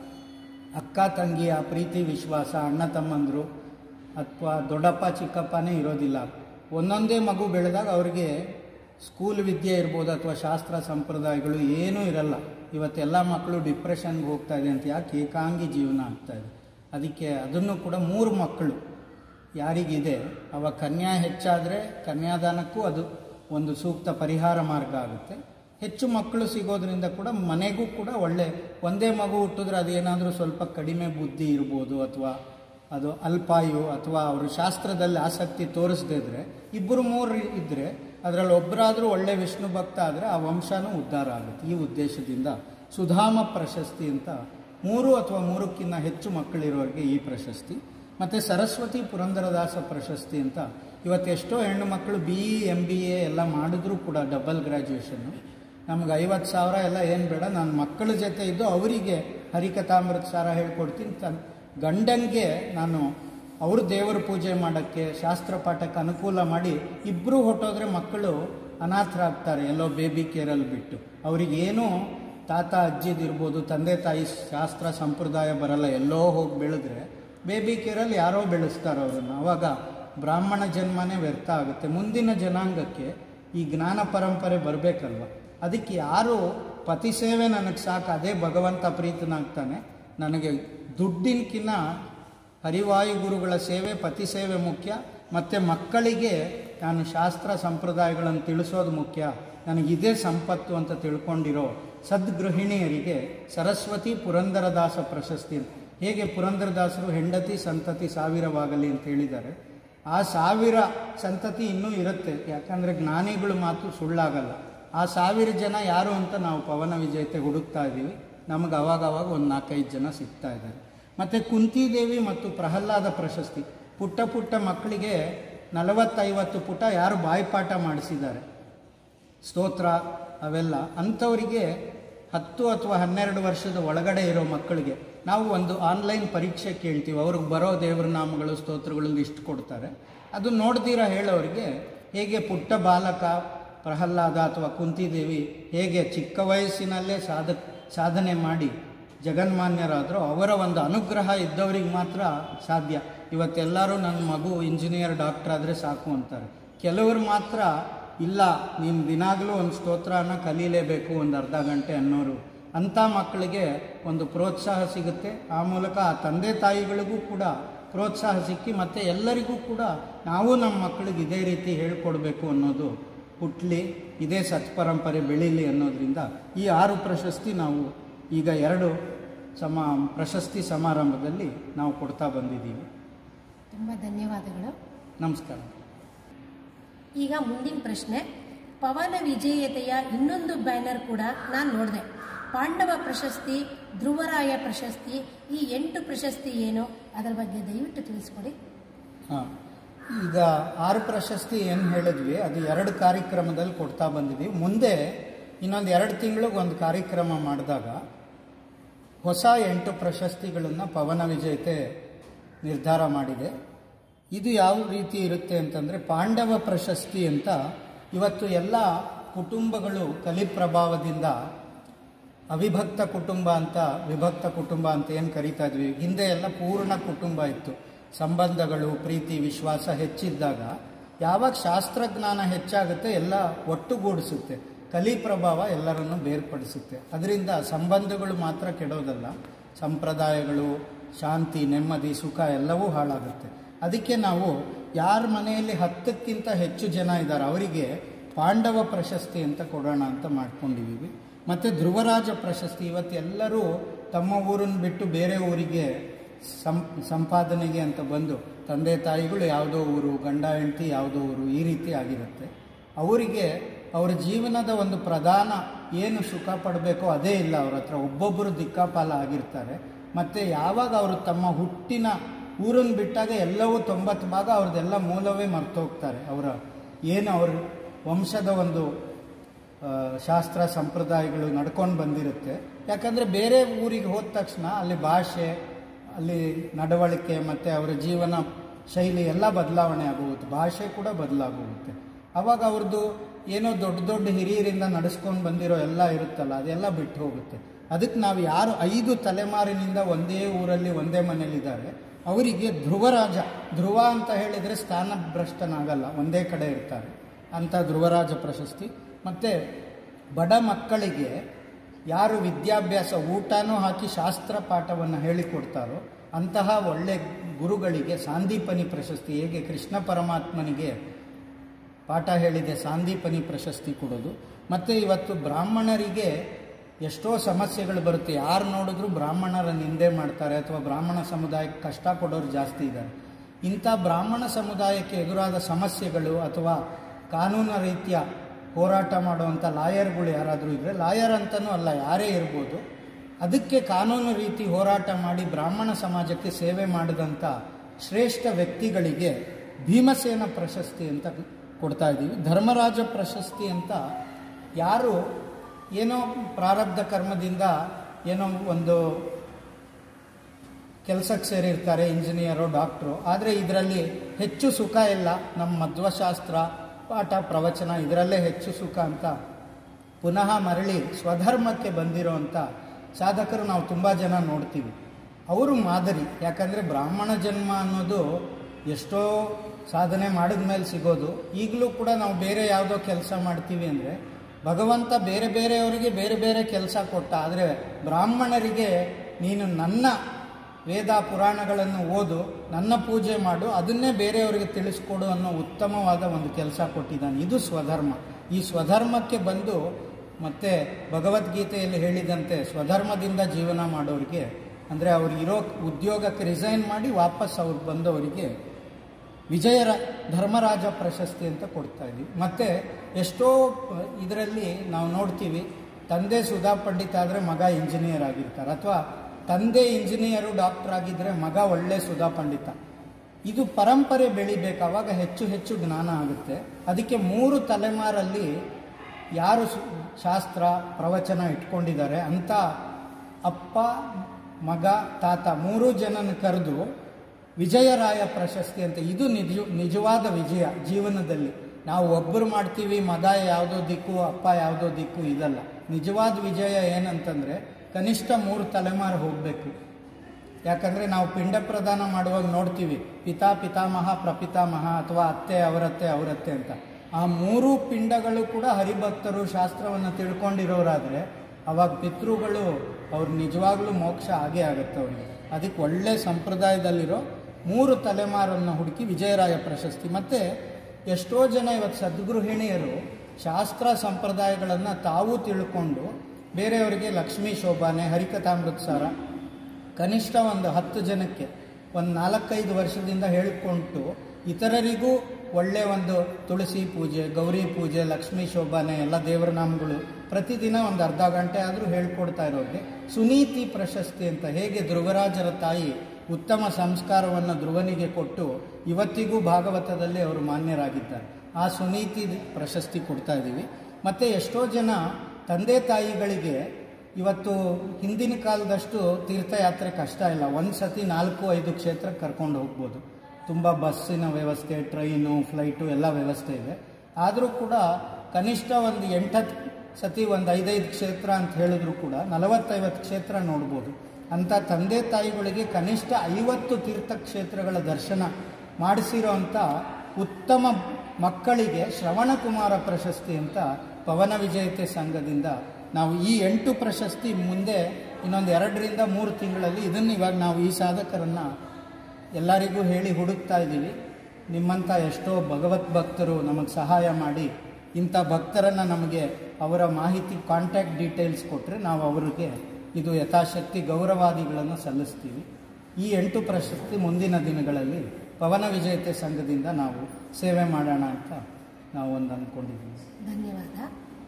ಅಕ್ಕ ತಂಗಿಯ ಪ್ರೀತಿ ವಿಶ್ವಾಸ ಅಣ್ಣ ತಮ್ಮಂದರು ಅಥವಾ ದೊಡ್ಡಪ್ಪ ಚಿಕ್ಕಪ್ಪನೇ ಇರೋದಿಲ್ಲ ಒಂದೊಂದೇ ಮಗು ಬೆಳೆದಾಗ ಅವರಿಗೆ ಸ್ಕೂಲ್ ವಿದ್ಯೆ ಇರ್ಬೋದು ಅಥವಾ ಶಾಸ್ತ್ರ ಸಂಪ್ರದಾಯಗಳು ಏನೂ ಇರಲ್ಲ ಇವತ್ತೆಲ್ಲ ಮಕ್ಕಳು ಡಿಪ್ರೆಷನ್ಗೆ ಹೋಗ್ತಾ ಇದೆ ಅಂತ ಯಾಕೆ ಏಕಾಂಗಿ ಜೀವನ ಆಗ್ತಾ ಇದೆ ಅದಕ್ಕೆ ಅದನ್ನು ಕೂಡ ಮೂರು ಮಕ್ಕಳು ಯಾರಿಗಿದೆ ಅವ ಕನ್ಯಾ ಹೆಚ್ಚಾದರೆ ಕನ್ಯಾದಾನಕ್ಕೂ ಅದು ಒಂದು ಸೂಕ್ತ ಪರಿಹಾರ ಮಾರ್ಗ ಆಗುತ್ತೆ ಹೆಚ್ಚು ಮಕ್ಕಳು ಸಿಗೋದ್ರಿಂದ ಕೂಡ ಮನೆಗೂ ಕೂಡ ಒಳ್ಳೆ ಒಂದೇ ಮಗು ಹುಟ್ಟಿದ್ರೆ ಅದೇನಾದರೂ ಸ್ವಲ್ಪ ಕಡಿಮೆ ಬುದ್ಧಿ ಇರ್ಬೋದು ಅಥವಾ ಅದು ಅಲ್ಪಾಯು ಅಥವಾ ಅವರು ಶಾಸ್ತ್ರದಲ್ಲಿ ಆಸಕ್ತಿ ತೋರಿಸದೇ ಇದ್ರೆ ಇಬ್ಬರು ಮೂರು ಇದ್ದರೆ ಅದರಲ್ಲಿ ಒಬ್ಬರಾದರೂ ಒಳ್ಳೆ ವಿಷ್ಣು ಭಕ್ತ ಆದರೆ ಆ ವಂಶನೂ ಉದ್ಧಾರ ಆಗುತ್ತೆ ಈ ಉದ್ದೇಶದಿಂದ ಸುಧಾಮ ಪ್ರಶಸ್ತಿ ಅಂತ ಮೂರು ಅಥವಾ ಮೂರಕ್ಕಿಂತ ಹೆಚ್ಚು ಮಕ್ಕಳಿರೋರಿಗೆ ಈ ಪ್ರಶಸ್ತಿ ಮತ್ತು ಸರಸ್ವತಿ ಪುರಂದರದಾಸ ಪ್ರಶಸ್ತಿ ಅಂತ ಇವತ್ತು ಎಷ್ಟೋ ಹೆಣ್ಣು ಮಕ್ಕಳು B E M B A ಎಲ್ಲ ಮಾಡಿದ್ರೂ ಕೂಡ ಡಬಲ್ ಗ್ರ್ಯಾಜುಯೇಷನ್ನು ನಮ್ಗೆ ಐವತ್ತು ಸಾವಿರ ಎಲ್ಲ ಏನು ಬೇಡ ನಾನು ಮಕ್ಕಳ ಜೊತೆ ಇದ್ದು ಅವರಿಗೆ ಹರಿಕಥಾಮೃತ ಸಾರ ಹೇಳ್ಕೊಡ್ತೀನಿ ತನ್ ಗಂಡನಿಗೆ ನಾನು ಅವರು ದೇವರ ಪೂಜೆ ಮಾಡೋಕ್ಕೆ ಶಾಸ್ತ್ರ ಪಾಠಕ್ಕೆ ಅನುಕೂಲ ಮಾಡಿ ಇಬ್ಬರು ಹೊಟ್ಟೋದ್ರೆ ಮಕ್ಕಳು ಅನಾಥರಾಗ್ತಾರೆ ಎಲ್ಲೋ ಬೇಬಿ ಕೇರಲ್ಲಿ ಬಿಟ್ಟು ಅವರಿಗೇನು ತಾತ ಅಜ್ಜಿದಿರ್ಬೋದು ತಂದೆ ತಾಯಿ ಶಾಸ್ತ್ರ ಸಂಪ್ರದಾಯ ಬರಲ್ಲ ಎಲ್ಲೋ ಹೋಗಿ ಬೆಳೆದ್ರೆ ಬೇಬಿ ಕೇರಲ್ಲಿ ಯಾರೋ ಬೆಳೆಸ್ತಾರೆ ಅವರನ್ನು ಅವಾಗ ಬ್ರಾಹ್ಮಣ ಜನ್ಮನೇ ವ್ಯರ್ಥ ಆಗುತ್ತೆ ಮುಂದಿನ ಜನಾಂಗಕ್ಕೆ ಈ ಜ್ಞಾನ ಪರಂಪರೆ ಬರಬೇಕಲ್ವ ಅದಕ್ಕೆ ಯಾರು ಪತಿ ಸೇವೆ ನನಗೆ ಸಾಕು ಅದೇ ಭಗವಂತ ಪ್ರೀತನಾಗ್ತಾನೆ ನನಗೆ ದುಡ್ಡಿನಕಿನ್ನ ಹರಿವಾಯು ಗುರುಗಳ ಸೇವೆ ಪತಿ ಸೇವೆ ಮುಖ್ಯ ಮತ್ತು ಮಕ್ಕಳಿಗೆ ನಾನು ಶಾಸ್ತ್ರ ಸಂಪ್ರದಾಯಗಳನ್ನು ತಿಳಿಸೋದು ಮುಖ್ಯ ನನಗಿದೇ ಸಂಪತ್ತು ಅಂತ ತಿಳ್ಕೊಂಡಿರೋ ಸದ್ಗೃಹಿಣಿಯರಿಗೆ ಸರಸ್ವತಿ ಪುರಂದರದಾಸ ಪ್ರಶಸ್ತಿ ಹೇಗೆ ಪುರಂದರದಾಸರು ಹೆಂಡತಿ ಸಂತತಿ ಸಾವಿರವಾಗಲಿ ಅಂತ ಹೇಳಿದ್ದಾರೆ ಆ ಸಾವಿರ ಸಂತತಿ ಇನ್ನೂ ಇರುತ್ತೆ ಯಾಕಂದರೆ ಜ್ಞಾನಿಗಳು ಮಾತು ಸುಳ್ಳಾಗಲ್ಲ ಆ ಸಾವಿರ ಜನ ಯಾರು ಅಂತ ನಾವು ಪವನ ವಿಜೇತೆ ಹುಡುಕ್ತಾ ಇದ್ದೀವಿ ನಮಗೆ ಅವಾಗ ಅವಾಗ ಒಂದು ನಾಲ್ಕೈದು ಜನ ಸಿಗ್ತಾ ಇದ್ದಾರೆ ಮತ್ತು ಕುಂತಿದೇವಿ ಮತ್ತು ಪ್ರಹ್ಲಾದ ಪ್ರಶಸ್ತಿ ಪುಟ್ಟ ಪುಟ್ಟ ಮಕ್ಕಳಿಗೆ ನಲವತ್ತೈವತ್ತು ಪುಟ ಯಾರು ಬಾಯ್ಪಾಠ ಮಾಡಿಸಿದ್ದಾರೆ ಸ್ತೋತ್ರ ಅವೆಲ್ಲ ಅಂಥವರಿಗೆ ಹತ್ತು ಅಥವಾ ಹನ್ನೆರಡು ವರ್ಷದ ಒಳಗಡೆ ಇರೋ ಮಕ್ಕಳಿಗೆ ನಾವು ಒಂದು ಆನ್ಲೈನ್ ಪರೀಕ್ಷೆ ಕೇಳ್ತೀವಿ ಅವ್ರಿಗೆ ಬರೋ ದೇವ್ರ ನಾಮಗಳು ಸ್ತೋತ್ರಗಳು ಲಿಸ್ಟ್ ಕೊಡ್ತಾರೆ ಅದು ನೋಡ್ದಿರ ಹೇಳೋರಿಗೆ ಹೇಗೆ ಪುಟ್ಟ ಬಾಲಕ ಪ್ರಹ್ಲಾದ ಅಥವಾ ಕುಂತಿದೇವಿ ಹೇಗೆ ಚಿಕ್ಕ ವಯಸ್ಸಿನಲ್ಲೇ ಸಾಧ ಸಾಧನೆ ಮಾಡಿ ಜಗನ್ಮಾನ್ಯರಾದರೂ ಅವರ ಒಂದು ಅನುಗ್ರಹ ಇದ್ದವರಿಗೆ ಮಾತ್ರ ಸಾಧ್ಯ ಇವತ್ತೆಲ್ಲರೂ ನನ್ನ ಮಗು ಇಂಜಿನಿಯರ್ ಡಾಕ್ಟರ್ ಆದರೆ ಸಾಕು ಅಂತಾರೆ ಕೆಲವರು ಮಾತ್ರ ಇಲ್ಲ ನೀನು ದಿನಾಗಲೂ ಒಂದು ಸ್ತೋತ್ರನ ಕಲೀಲೇಬೇಕು ಒಂದು ಅರ್ಧ ಗಂಟೆ ಅನ್ನೋರು ಅಂಥ ಮಕ್ಕಳಿಗೆ ಒಂದು ಪ್ರೋತ್ಸಾಹ ಸಿಗುತ್ತೆ ಆ ಮೂಲಕ ಆ ತಂದೆ ತಾಯಿಗಳಿಗೂ ಕೂಡ ಪ್ರೋತ್ಸಾಹ ಸಿಕ್ಕಿ ಮತ್ತು ಎಲ್ಲರಿಗೂ ಕೂಡ ನಾವು ನಮ್ಮ ಮಕ್ಕಳಿಗೆ ಇದೇ ರೀತಿ ಹೇಳ್ಕೊಡ್ಬೇಕು ಅನ್ನೋದು ಹುಟ್ಟಲಿ ಇದೇ ಸತ್ಪರಂಪರೆ ಬೆಳೀಲಿ ಅನ್ನೋದ್ರಿಂದ ಈ ಆರು ಪ್ರಶಸ್ತಿ ನಾವು ಈಗ ಎರಡು ಸಮ ಪ್ರಶಸ್ತಿ ಸಮಾರಂಭದಲ್ಲಿ ನಾವು ಕೊಡ್ತಾ ಬಂದಿದ್ದೀವಿ
ತುಂಬ ಧನ್ಯವಾದಗಳು
ನಮಸ್ಕಾರ
ಈಗ ಮುಂದಿನ ಪ್ರಶ್ನೆ ಪವನ ವಿಜೇಯತೆಯ ಇನ್ನೊಂದು ಬ್ಯಾನರ್ ಕೂಡ ನಾನು ನೋಡಿದೆ ಪಾಂಡವ ಪ್ರಶಸ್ತಿ ಧ್ರುವರಾಯ ಪ್ರಶಸ್ತಿ ಈ ಎಂಟು ಪ್ರಶಸ್ತಿ ಏನು ಅದರ ಬಗ್ಗೆ ದಯವಿಟ್ಟು ತಿಳಿಸ್ಕೊಡಿ
ಹಾಂ ಈಗ ಆರು ಪ್ರಶಸ್ತಿ ಏನು ಹೇಳಿದ್ವಿ ಅದು ಎರಡು ಕಾರ್ಯಕ್ರಮದಲ್ಲಿ ಕೊಡ್ತಾ ಬಂದಿದ್ದೀವಿ ಮುಂದೆ ಇನ್ನೊಂದು ಎರಡು ತಿಂಗಳಿಗೆ ಒಂದು ಕಾರ್ಯಕ್ರಮ ಮಾಡಿದಾಗ ಹೊಸ ಎಂಟು ಪ್ರಶಸ್ತಿಗಳನ್ನು ಪವನ ವಿಜೇತೆ ನಿರ್ಧಾರ ಮಾಡಿದೆ ಇದು ಯಾವ ರೀತಿ ಇರುತ್ತೆ ಅಂತಂದರೆ ಪಾಂಡವ ಪ್ರಶಸ್ತಿ ಅಂತ ಇವತ್ತು ಎಲ್ಲ ಕುಟುಂಬಗಳು ಕಲಿ ಪ್ರಭಾವದಿಂದ ಅವಿಭಕ್ತ ಕುಟುಂಬ ಅಂತ ವಿಭಕ್ತ ಕುಟುಂಬ ಅಂತ ಏನು ಕರಿತಾ ಇದ್ವಿ ಹಿಂದೆ ಎಲ್ಲ ಪೂರ್ಣ ಕುಟುಂಬ ಇತ್ತು ಸಂಬಂಧಗಳು ಪ್ರೀತಿ ವಿಶ್ವಾಸ ಹೆಚ್ಚಿದ್ದಾಗ ಯಾವಾಗ ಶಾಸ್ತ್ರಜ್ಞಾನ ಹೆಚ್ಚಾಗುತ್ತೆ ಎಲ್ಲ ಒಟ್ಟುಗೂಡಿಸುತ್ತೆ ಕಲಿ ಪ್ರಭಾವ ಎಲ್ಲರನ್ನು ಬೇರ್ಪಡಿಸುತ್ತೆ ಅದರಿಂದ ಸಂಬಂಧಗಳು ಮಾತ್ರ ಕೆಡೋದಲ್ಲ ಸಂಪ್ರದಾಯಗಳು ಶಾಂತಿ ನೆಮ್ಮದಿ ಸುಖ ಎಲ್ಲವೂ ಹಾಳಾಗುತ್ತೆ ಅದಕ್ಕೆ ನಾವು ಯಾರ ಮನೆಯಲ್ಲಿ ಹತ್ತಕ್ಕಿಂತ ಹೆಚ್ಚು ಜನ ಇದ್ದಾರೆ ಅವರಿಗೆ ಪಾಂಡವ ಪ್ರಶಸ್ತಿ ಅಂತ ಕೊಡೋಣ ಅಂತ ಮಾಡ್ಕೊಂಡಿದ್ದೀವಿ ಮತ್ತು ಧ್ರುವರಾಜ ಪ್ರಶಸ್ತಿ ಇವತ್ತೆಲ್ಲರೂ ತಮ್ಮ ಊರನ್ನು ಬಿಟ್ಟು ಬೇರೆ ಊರಿಗೆ ಸಂ ಸಂಪಾದನೆಗೆ ಅಂತ ಬಂದು ತಂದೆ ತಾಯಿಗಳು ಯಾವುದೋ ಊರು ಗಂಡ ಹೆಂಡತಿ ಯಾವುದೋ ಊರು ಈ ರೀತಿ ಆಗಿರುತ್ತೆ ಅವರಿಗೆ ಅವರ ಜೀವನದ ಒಂದು ಪ್ರಧಾನ ಏನು ಸುಖ ಪಡಬೇಕೋ ಅದೇ ಇಲ್ಲ ಅವ್ರ ಹತ್ರ ಒಬ್ಬೊಬ್ಬರು ದಿಕ್ಕಾಪಾಲ ಆಗಿರ್ತಾರೆ ಮತ್ತು ಯಾವಾಗ ಅವರು ತಮ್ಮ ಹುಟ್ಟಿನ ಊರನ್ನು ಬಿಟ್ಟಾಗ ಎಲ್ಲವೂ ತೊಂಬತ್ತು ಭಾಗ ಅವ್ರದ್ದೆಲ್ಲ ಮೂಲವೇ ಮರ್ತೋಗ್ತಾರೆ ಅವರ ಏನು ಅವ್ರ ವಂಶದ ಒಂದು ಆ, ಶಾಸ್ತ್ರ ಸಂಪ್ರದಾಯಗಳು ನಡ್ಕೊಂಡು ಬಂದಿರುತ್ತೆ ಯಾಕಂದರೆ ಬೇರೆ ಊರಿಗೆ ಹೋದ ತಕ್ಷಣ ಅಲ್ಲಿ ಭಾಷೆ ಅಲ್ಲಿ ನಡವಳಿಕೆ ಮತ್ತು ಅವರ ಜೀವನ ಶೈಲಿ ಎಲ್ಲ ಬದಲಾವಣೆ ಆಗೋಗುತ್ತೆ ಭಾಷೆ ಕೂಡ ಬದಲಾಗೋಗುತ್ತೆ ಅವಾಗ ಅವ್ರದ್ದು ಏನೋ ದೊಡ್ಡ ದೊಡ್ಡ ಹಿರಿಯರಿಂದ ನಡೆಸ್ಕೊಂಡು ಬಂದಿರೋ ಎಲ್ಲ ಇರುತ್ತಲ್ಲ ಅದೆಲ್ಲ ಬಿಟ್ಟು ಹೋಗುತ್ತೆ ಅದಕ್ಕೆ ನಾವು ಯಾರು ಐದು ತಲೆಮಾರಿನಿಂದ ಒಂದೇ ಊರಲ್ಲಿ ಒಂದೇ ಮನೇಲಿದ್ದಾರೆ ಅವರಿಗೆ ಧ್ರುವರಾಜ ಧ್ರುವ ಅಂತ ಹೇಳಿದರೆ ಸ್ಥಾನಭ್ರಷ್ಟನಾಗಲ್ಲ ಒಂದೇ ಕಡೆ ಇರ್ತಾರೆ ಅಂತ ಧ್ರುವರಾಜ ಪ್ರಶಸ್ತಿ ಮತ್ತು ಬಡ ಮಕ್ಕಳಿಗೆ ಯಾರು ವಿದ್ಯಾಭ್ಯಾಸ ಊಟನೂ ಹಾಕಿ ಶಾಸ್ತ್ರ ಪಾಠವನ್ನು ಹೇಳಿಕೊಡ್ತಾರೋ ಅಂತಹ ಒಳ್ಳೆ ಗುರುಗಳಿಗೆ ಸಾಂದೀಪನಿ ಪ್ರಶಸ್ತಿ ಹೇಗೆ ಕೃಷ್ಣ ಪರಮಾತ್ಮನಿಗೆ ಪಾಠ ಹೇಳಿದೆ ಸಾಂದೀಪನಿ ಪ್ರಶಸ್ತಿ ಕೊಡೋದು ಮತ್ತು ಇವತ್ತು ಬ್ರಾಹ್ಮಣರಿಗೆ ಎಷ್ಟೋ ಸಮಸ್ಯೆಗಳು ಬರುತ್ತೆ ಯಾರು ನೋಡಿದ್ರೂ ಬ್ರಾಹ್ಮಣರ ನಿಂದೆ ಮಾಡ್ತಾರೆ ಅಥವಾ ಬ್ರಾಹ್ಮಣ ಸಮುದಾಯಕ್ಕೆ ಕಷ್ಟ ಕೊಡೋರು ಜಾಸ್ತಿ ಇದ್ದಾರೆ ಇಂಥ ಬ್ರಾಹ್ಮಣ ಸಮುದಾಯಕ್ಕೆ ಎದುರಾದ ಸಮಸ್ಯೆಗಳು ಅಥವಾ ಕಾನೂನು ರೀತಿಯ ಹೋರಾಟ ಮಾಡುವಂಥ ಲಾಯರ್ಗಳು ಯಾರಾದರೂ ಇದ್ದರೆ ಲಾಯರ್ ಅಂತನೂ ಅಲ್ಲ ಯಾರೇ ಇರ್ಬೋದು ಅದಕ್ಕೆ ಕಾನೂನು ರೀತಿ ಹೋರಾಟ ಮಾಡಿ ಬ್ರಾಹ್ಮಣ ಸಮಾಜಕ್ಕೆ ಸೇವೆ ಮಾಡಿದಂಥ ಶ್ರೇಷ್ಠ ವ್ಯಕ್ತಿಗಳಿಗೆ ಭೀಮಸೇನ ಪ್ರಶಸ್ತಿ ಅಂತ ಕೊಡ್ತಾ ಇದ್ದೀವಿ ಧರ್ಮರಾಜ ಪ್ರಶಸ್ತಿ ಅಂತ ಯಾರು ಏನೋ ಪ್ರಾರಬ್ಧ ಕರ್ಮದಿಂದ ಏನೋ ಒಂದು ಕೆಲಸಕ್ಕೆ ಸೇರಿರ್ತಾರೆ ಇಂಜಿನಿಯರು ಡಾಕ್ಟ್ರು ಆದರೆ ಇದರಲ್ಲಿ ಹೆಚ್ಚು ಸುಖ ಇಲ್ಲ ನಮ್ಮ ಮಧ್ವಶಾಸ್ತ್ರ ಪಾಠ ಪ್ರವಚನ ಇದರಲ್ಲೇ ಹೆಚ್ಚು ಸುಖ ಅಂತ ಪುನಃ ಮರಳಿ ಸ್ವಧರ್ಮಕ್ಕೆ ಬಂದಿರೋವಂಥ ಸಾಧಕರು ನಾವು ತುಂಬ ಜನ ನೋಡ್ತೀವಿ ಅವರು ಮಾದರಿ ಯಾಕಂದರೆ ಬ್ರಾಹ್ಮಣ ಜನ್ಮ ಅನ್ನೋದು ಎಷ್ಟೋ ಸಾಧನೆ ಮಾಡಿದ ಮೇಲೆ ಸಿಗೋದು ಈಗಲೂ ಕೂಡ ನಾವು ಬೇರೆ ಯಾವುದೋ ಕೆಲಸ ಮಾಡ್ತೀವಿ ಅಂದರೆ ಭಗವಂತ ಬೇರೆ ಬೇರೆಯವರಿಗೆ ಬೇರೆ ಬೇರೆ ಕೆಲಸ ಕೊಟ್ಟ ಆದರೆ ಬ್ರಾಹ್ಮಣರಿಗೆ ನೀನು ನನ್ನ ವೇದ ಪುರಾಣಗಳನ್ನು ಓದು ನನ್ನ ಪೂಜೆ ಮಾಡು ಅದನ್ನೇ ಬೇರೆಯವರಿಗೆ ತಿಳಿಸ್ಕೊಡು ಅನ್ನೋ ಉತ್ತಮವಾದ ಒಂದು ಕೆಲಸ ಕೊಟ್ಟಿದ್ದಾನೆ ಇದು ಸ್ವಧರ್ಮ ಈ ಸ್ವಧರ್ಮಕ್ಕೆ ಬಂದು ಮತ್ತೆ ಭಗವದ್ಗೀತೆಯಲ್ಲಿ ಹೇಳಿದಂತೆ ಸ್ವಧರ್ಮದಿಂದ ಜೀವನ ಮಾಡೋರಿಗೆ ಅಂದರೆ ಅವ್ರು ಇರೋ ಉದ್ಯೋಗಕ್ಕೆ ರಿಸೈನ್ ಮಾಡಿ ವಾಪಸ್ ಅವ್ರು ಬಂದವರಿಗೆ ವಿಜಯರ ಧರ್ಮರಾಜ ಪ್ರಶಸ್ತಿ ಅಂತ ಕೊಡ್ತಾ ಇದ್ದೀವಿ ಮತ್ತು ಎಷ್ಟೋ ಇದರಲ್ಲಿ ನಾವು ನೋಡ್ತೀವಿ ತಂದೆ ಸುಧಾ ಪಂಡಿತ್ ಆದರೆ ಮಗ ಇಂಜಿನಿಯರ್ ಆಗಿರ್ತಾರೆ ಅಥವಾ ತಂದೆ ಇಂಜಿನಿಯರು ಡಾಕ್ಟರ್ ಆಗಿದ್ದರೆ ಮಗ ಒಳ್ಳೆ ಸುಧಾ ಪಂಡಿತ ಇದು ಪರಂಪರೆ ಬೆಳಿಬೇಕು ಅವಾಗ ಹೆಚ್ಚು ಹೆಚ್ಚು ಜ್ಞಾನ ಆಗುತ್ತೆ ಅದಕ್ಕೆ ಮೂರು ತಲೆಮಾರಲ್ಲಿ ಯಾರು ಸು- ಶಾಸ್ತ್ರ ಪ್ರವಚನ ಇಟ್ಕೊಂಡಿದ್ದಾರೆ ಅಂತ ಅಪ್ಪ ಮಗ ತಾತ ಮೂರೂ ಜನನ ಕರೆದು ವಿಜಯರಾಯ ಪ್ರಶಸ್ತಿ ಅಂತ ಇದು ನಿಜ ನಿಜವಾದ ವಿಜಯ ಜೀವನದಲ್ಲಿ ನಾವು ಒಬ್ಬರು ಮಾಡ್ತೀವಿ ಮಗ ಯಾವುದೋ ದಿಕ್ಕು ಅಪ್ಪ ಯಾವುದೋ ದಿಕ್ಕು ಇದಲ್ಲ ನಿಜವಾದ ವಿಜಯ ಏನಂತಂದರೆ ಕನಿಷ್ಠ ಮೂರು ತಲೆಮಾರು ಹೋಗಬೇಕು ಯಾಕಂದರೆ ನಾವು ಪಿಂಡ ಪ್ರದಾನ ಮಾಡುವಾಗ ನೋಡ್ತೀವಿ ಪಿತಾ ಪಿತಾಮಹ ಪ್ರಪಿತಾಮಹ ಅಥವಾ ಅತ್ತೆ ಅವರತ್ತೆ ಅವರತ್ತೆ ಅಂತ ಆ ಮೂರು ಪಿಂಡಗಳು ಕೂಡ ಹರಿಭಕ್ತರು ಶಾಸ್ತ್ರವನ್ನು ತಿಳ್ಕೊಂಡಿರೋರಾದರೆ ಅವಾಗ ಪಿತೃಗಳು ಅವ್ರು ನಿಜವಾಗ್ಲೂ ಮೋಕ್ಷ ಆಗೇ ಆಗುತ್ತೆ ಅವ್ರಿಗೆ ಅದಕ್ಕೆ ಒಳ್ಳೆ ಸಂಪ್ರದಾಯದಲ್ಲಿರೋ ಮೂರು ತಲೆಮಾರನ್ನು ಹುಡುಕಿ ವಿಜಯರಾಯ ಪ್ರಶಸ್ತಿ ಮತ್ತು ಎಷ್ಟೋ ಜನ ಇವತ್ತು ಸದ್ಗೃಹಿಣಿಯರು ಶಾಸ್ತ್ರ ಸಂಪ್ರದಾಯಗಳನ್ನು ತಾವು ತಿಳ್ಕೊಂಡು ಬೇರೆಯವರಿಗೆ ಲಕ್ಷ್ಮೀ ಶೋಭಾನೆ ಹರಿಕಥಾಮೃತಸಾರ ಕನಿಷ್ಠ ಒಂದು ಹತ್ತು ಜನಕ್ಕೆ ಒಂದು ನಾಲ್ಕೈದು ವರ್ಷದಿಂದ ಹೇಳಿಕೊಂಡು ಇತರರಿಗೂ ಒಳ್ಳೆ ಒಂದು ತುಳಸಿ ಪೂಜೆ ಗೌರಿ ಪೂಜೆ ಲಕ್ಷ್ಮೀ ಶೋಭಾನೆ ಎಲ್ಲ ದೇವರ ನಾಮಗಳು ಪ್ರತಿದಿನ ಒಂದು ಅರ್ಧ ಗಂಟೆ ಆದರೂ ಹೇಳ್ಕೊಡ್ತಾ ಇರೋರಿಗೆ ಸುನೀತಿ ಪ್ರಶಸ್ತಿ ಅಂತ ಹೇಗೆ ಧ್ರುವರಾಜರ ತಾಯಿ ಉತ್ತಮ ಸಂಸ್ಕಾರವನ್ನು ಧ್ರುವನಿಗೆ ಕೊಟ್ಟು ಇವತ್ತಿಗೂ ಭಾಗವತದಲ್ಲಿ ಅವರು ಮಾನ್ಯರಾಗಿದ್ದಾರೆ ಆ ಸುನೀತಿ ಪ್ರಶಸ್ತಿ ಕೊಡ್ತಾ ಇದ್ದೀವಿ ಮತ್ತು ಎಷ್ಟೋ ಜನ ತಂದೆ ತಾಯಿಗಳಿಗೆ ಇವತ್ತು ಹಿಂದಿನ ಕಾಲದಷ್ಟು ತೀರ್ಥಯಾತ್ರೆ ಕಷ್ಟ ಇಲ್ಲ ಒಂದು ಸತಿ ನಾಲ್ಕು ಐದು ಕ್ಷೇತ್ರಕ್ಕೆ ಕರ್ಕೊಂಡು ಹೋಗ್ಬೋದು ತುಂಬ ಬಸ್ಸಿನ ವ್ಯವಸ್ಥೆ ಟ್ರೈನು ಫ್ಲೈಟು ಎಲ್ಲ ವ್ಯವಸ್ಥೆ ಇದೆ ಆದರೂ ಕೂಡ ಕನಿಷ್ಠ ಒಂದು ಎಂಟತ್ತು ಸತಿ ಒಂದು ಐದೈದು ಕ್ಷೇತ್ರ ಅಂತ ಹೇಳಿದ್ರು ಕೂಡ ನಲವತ್ತೈವತ್ತು ಕ್ಷೇತ್ರ ನೋಡ್ಬೋದು ಅಂಥ ತಂದೆ ತಾಯಿಗಳಿಗೆ ಕನಿಷ್ಠ ಐವತ್ತು ತೀರ್ಥಕ್ಷೇತ್ರಗಳ ದರ್ಶನ ಮಾಡಿಸಿರೋ ಅಂಥ ಉತ್ತಮ ಮಕ್ಕಳಿಗೆ ಶ್ರವಣಕುಮಾರ ಪ್ರಶಸ್ತಿ ಅಂತ ಪವನ ವಿಜಯತೆ ಸಂಘದಿಂದ ನಾವು ಈ ಎಂಟು ಪ್ರಶಸ್ತಿ ಮುಂದೆ ಇನ್ನೊಂದು ಎರಡರಿಂದ ಮೂರು ತಿಂಗಳಲ್ಲಿ ಇದನ್ನು ಇವಾಗ ನಾವು ಈ ಸಾಧಕರನ್ನು ಎಲ್ಲರಿಗೂ ಹೇಳಿ ಹುಡುಕ್ತಾ ಇದ್ದೀವಿ ನಿಮ್ಮಂಥ ಎಷ್ಟೋ ಭಗವತ್ ಭಕ್ತರು ನಮಗೆ ಸಹಾಯ ಮಾಡಿ ಇಂಥ ಭಕ್ತರನ್ನು ನಮಗೆ ಅವರ ಮಾಹಿತಿ ಕಾಂಟ್ಯಾಕ್ಟ್ ಡೀಟೇಲ್ಸ್ ಕೊಟ್ಟರೆ ನಾವು ಅವರಿಗೆ ಇದು ಯಥಾಶಕ್ತಿ ಗೌರವಾದಿಗಳನ್ನು ಸಲ್ಲಿಸ್ತೀವಿ ಈ ಎಂಟು ಪ್ರಶಸ್ತಿ ಮುಂದಿನ ದಿನಗಳಲ್ಲಿ ಪವನ ವಿಜಯತೆ ಸಂಘದಿಂದ ನಾವು ಸೇವೆ ಮಾಡೋಣ ಅಂತ ನಾವು ಒಂದು ಅಂದ್ಕೊಂಡಿದ್ದೀವಿ
ಧನ್ಯವಾದ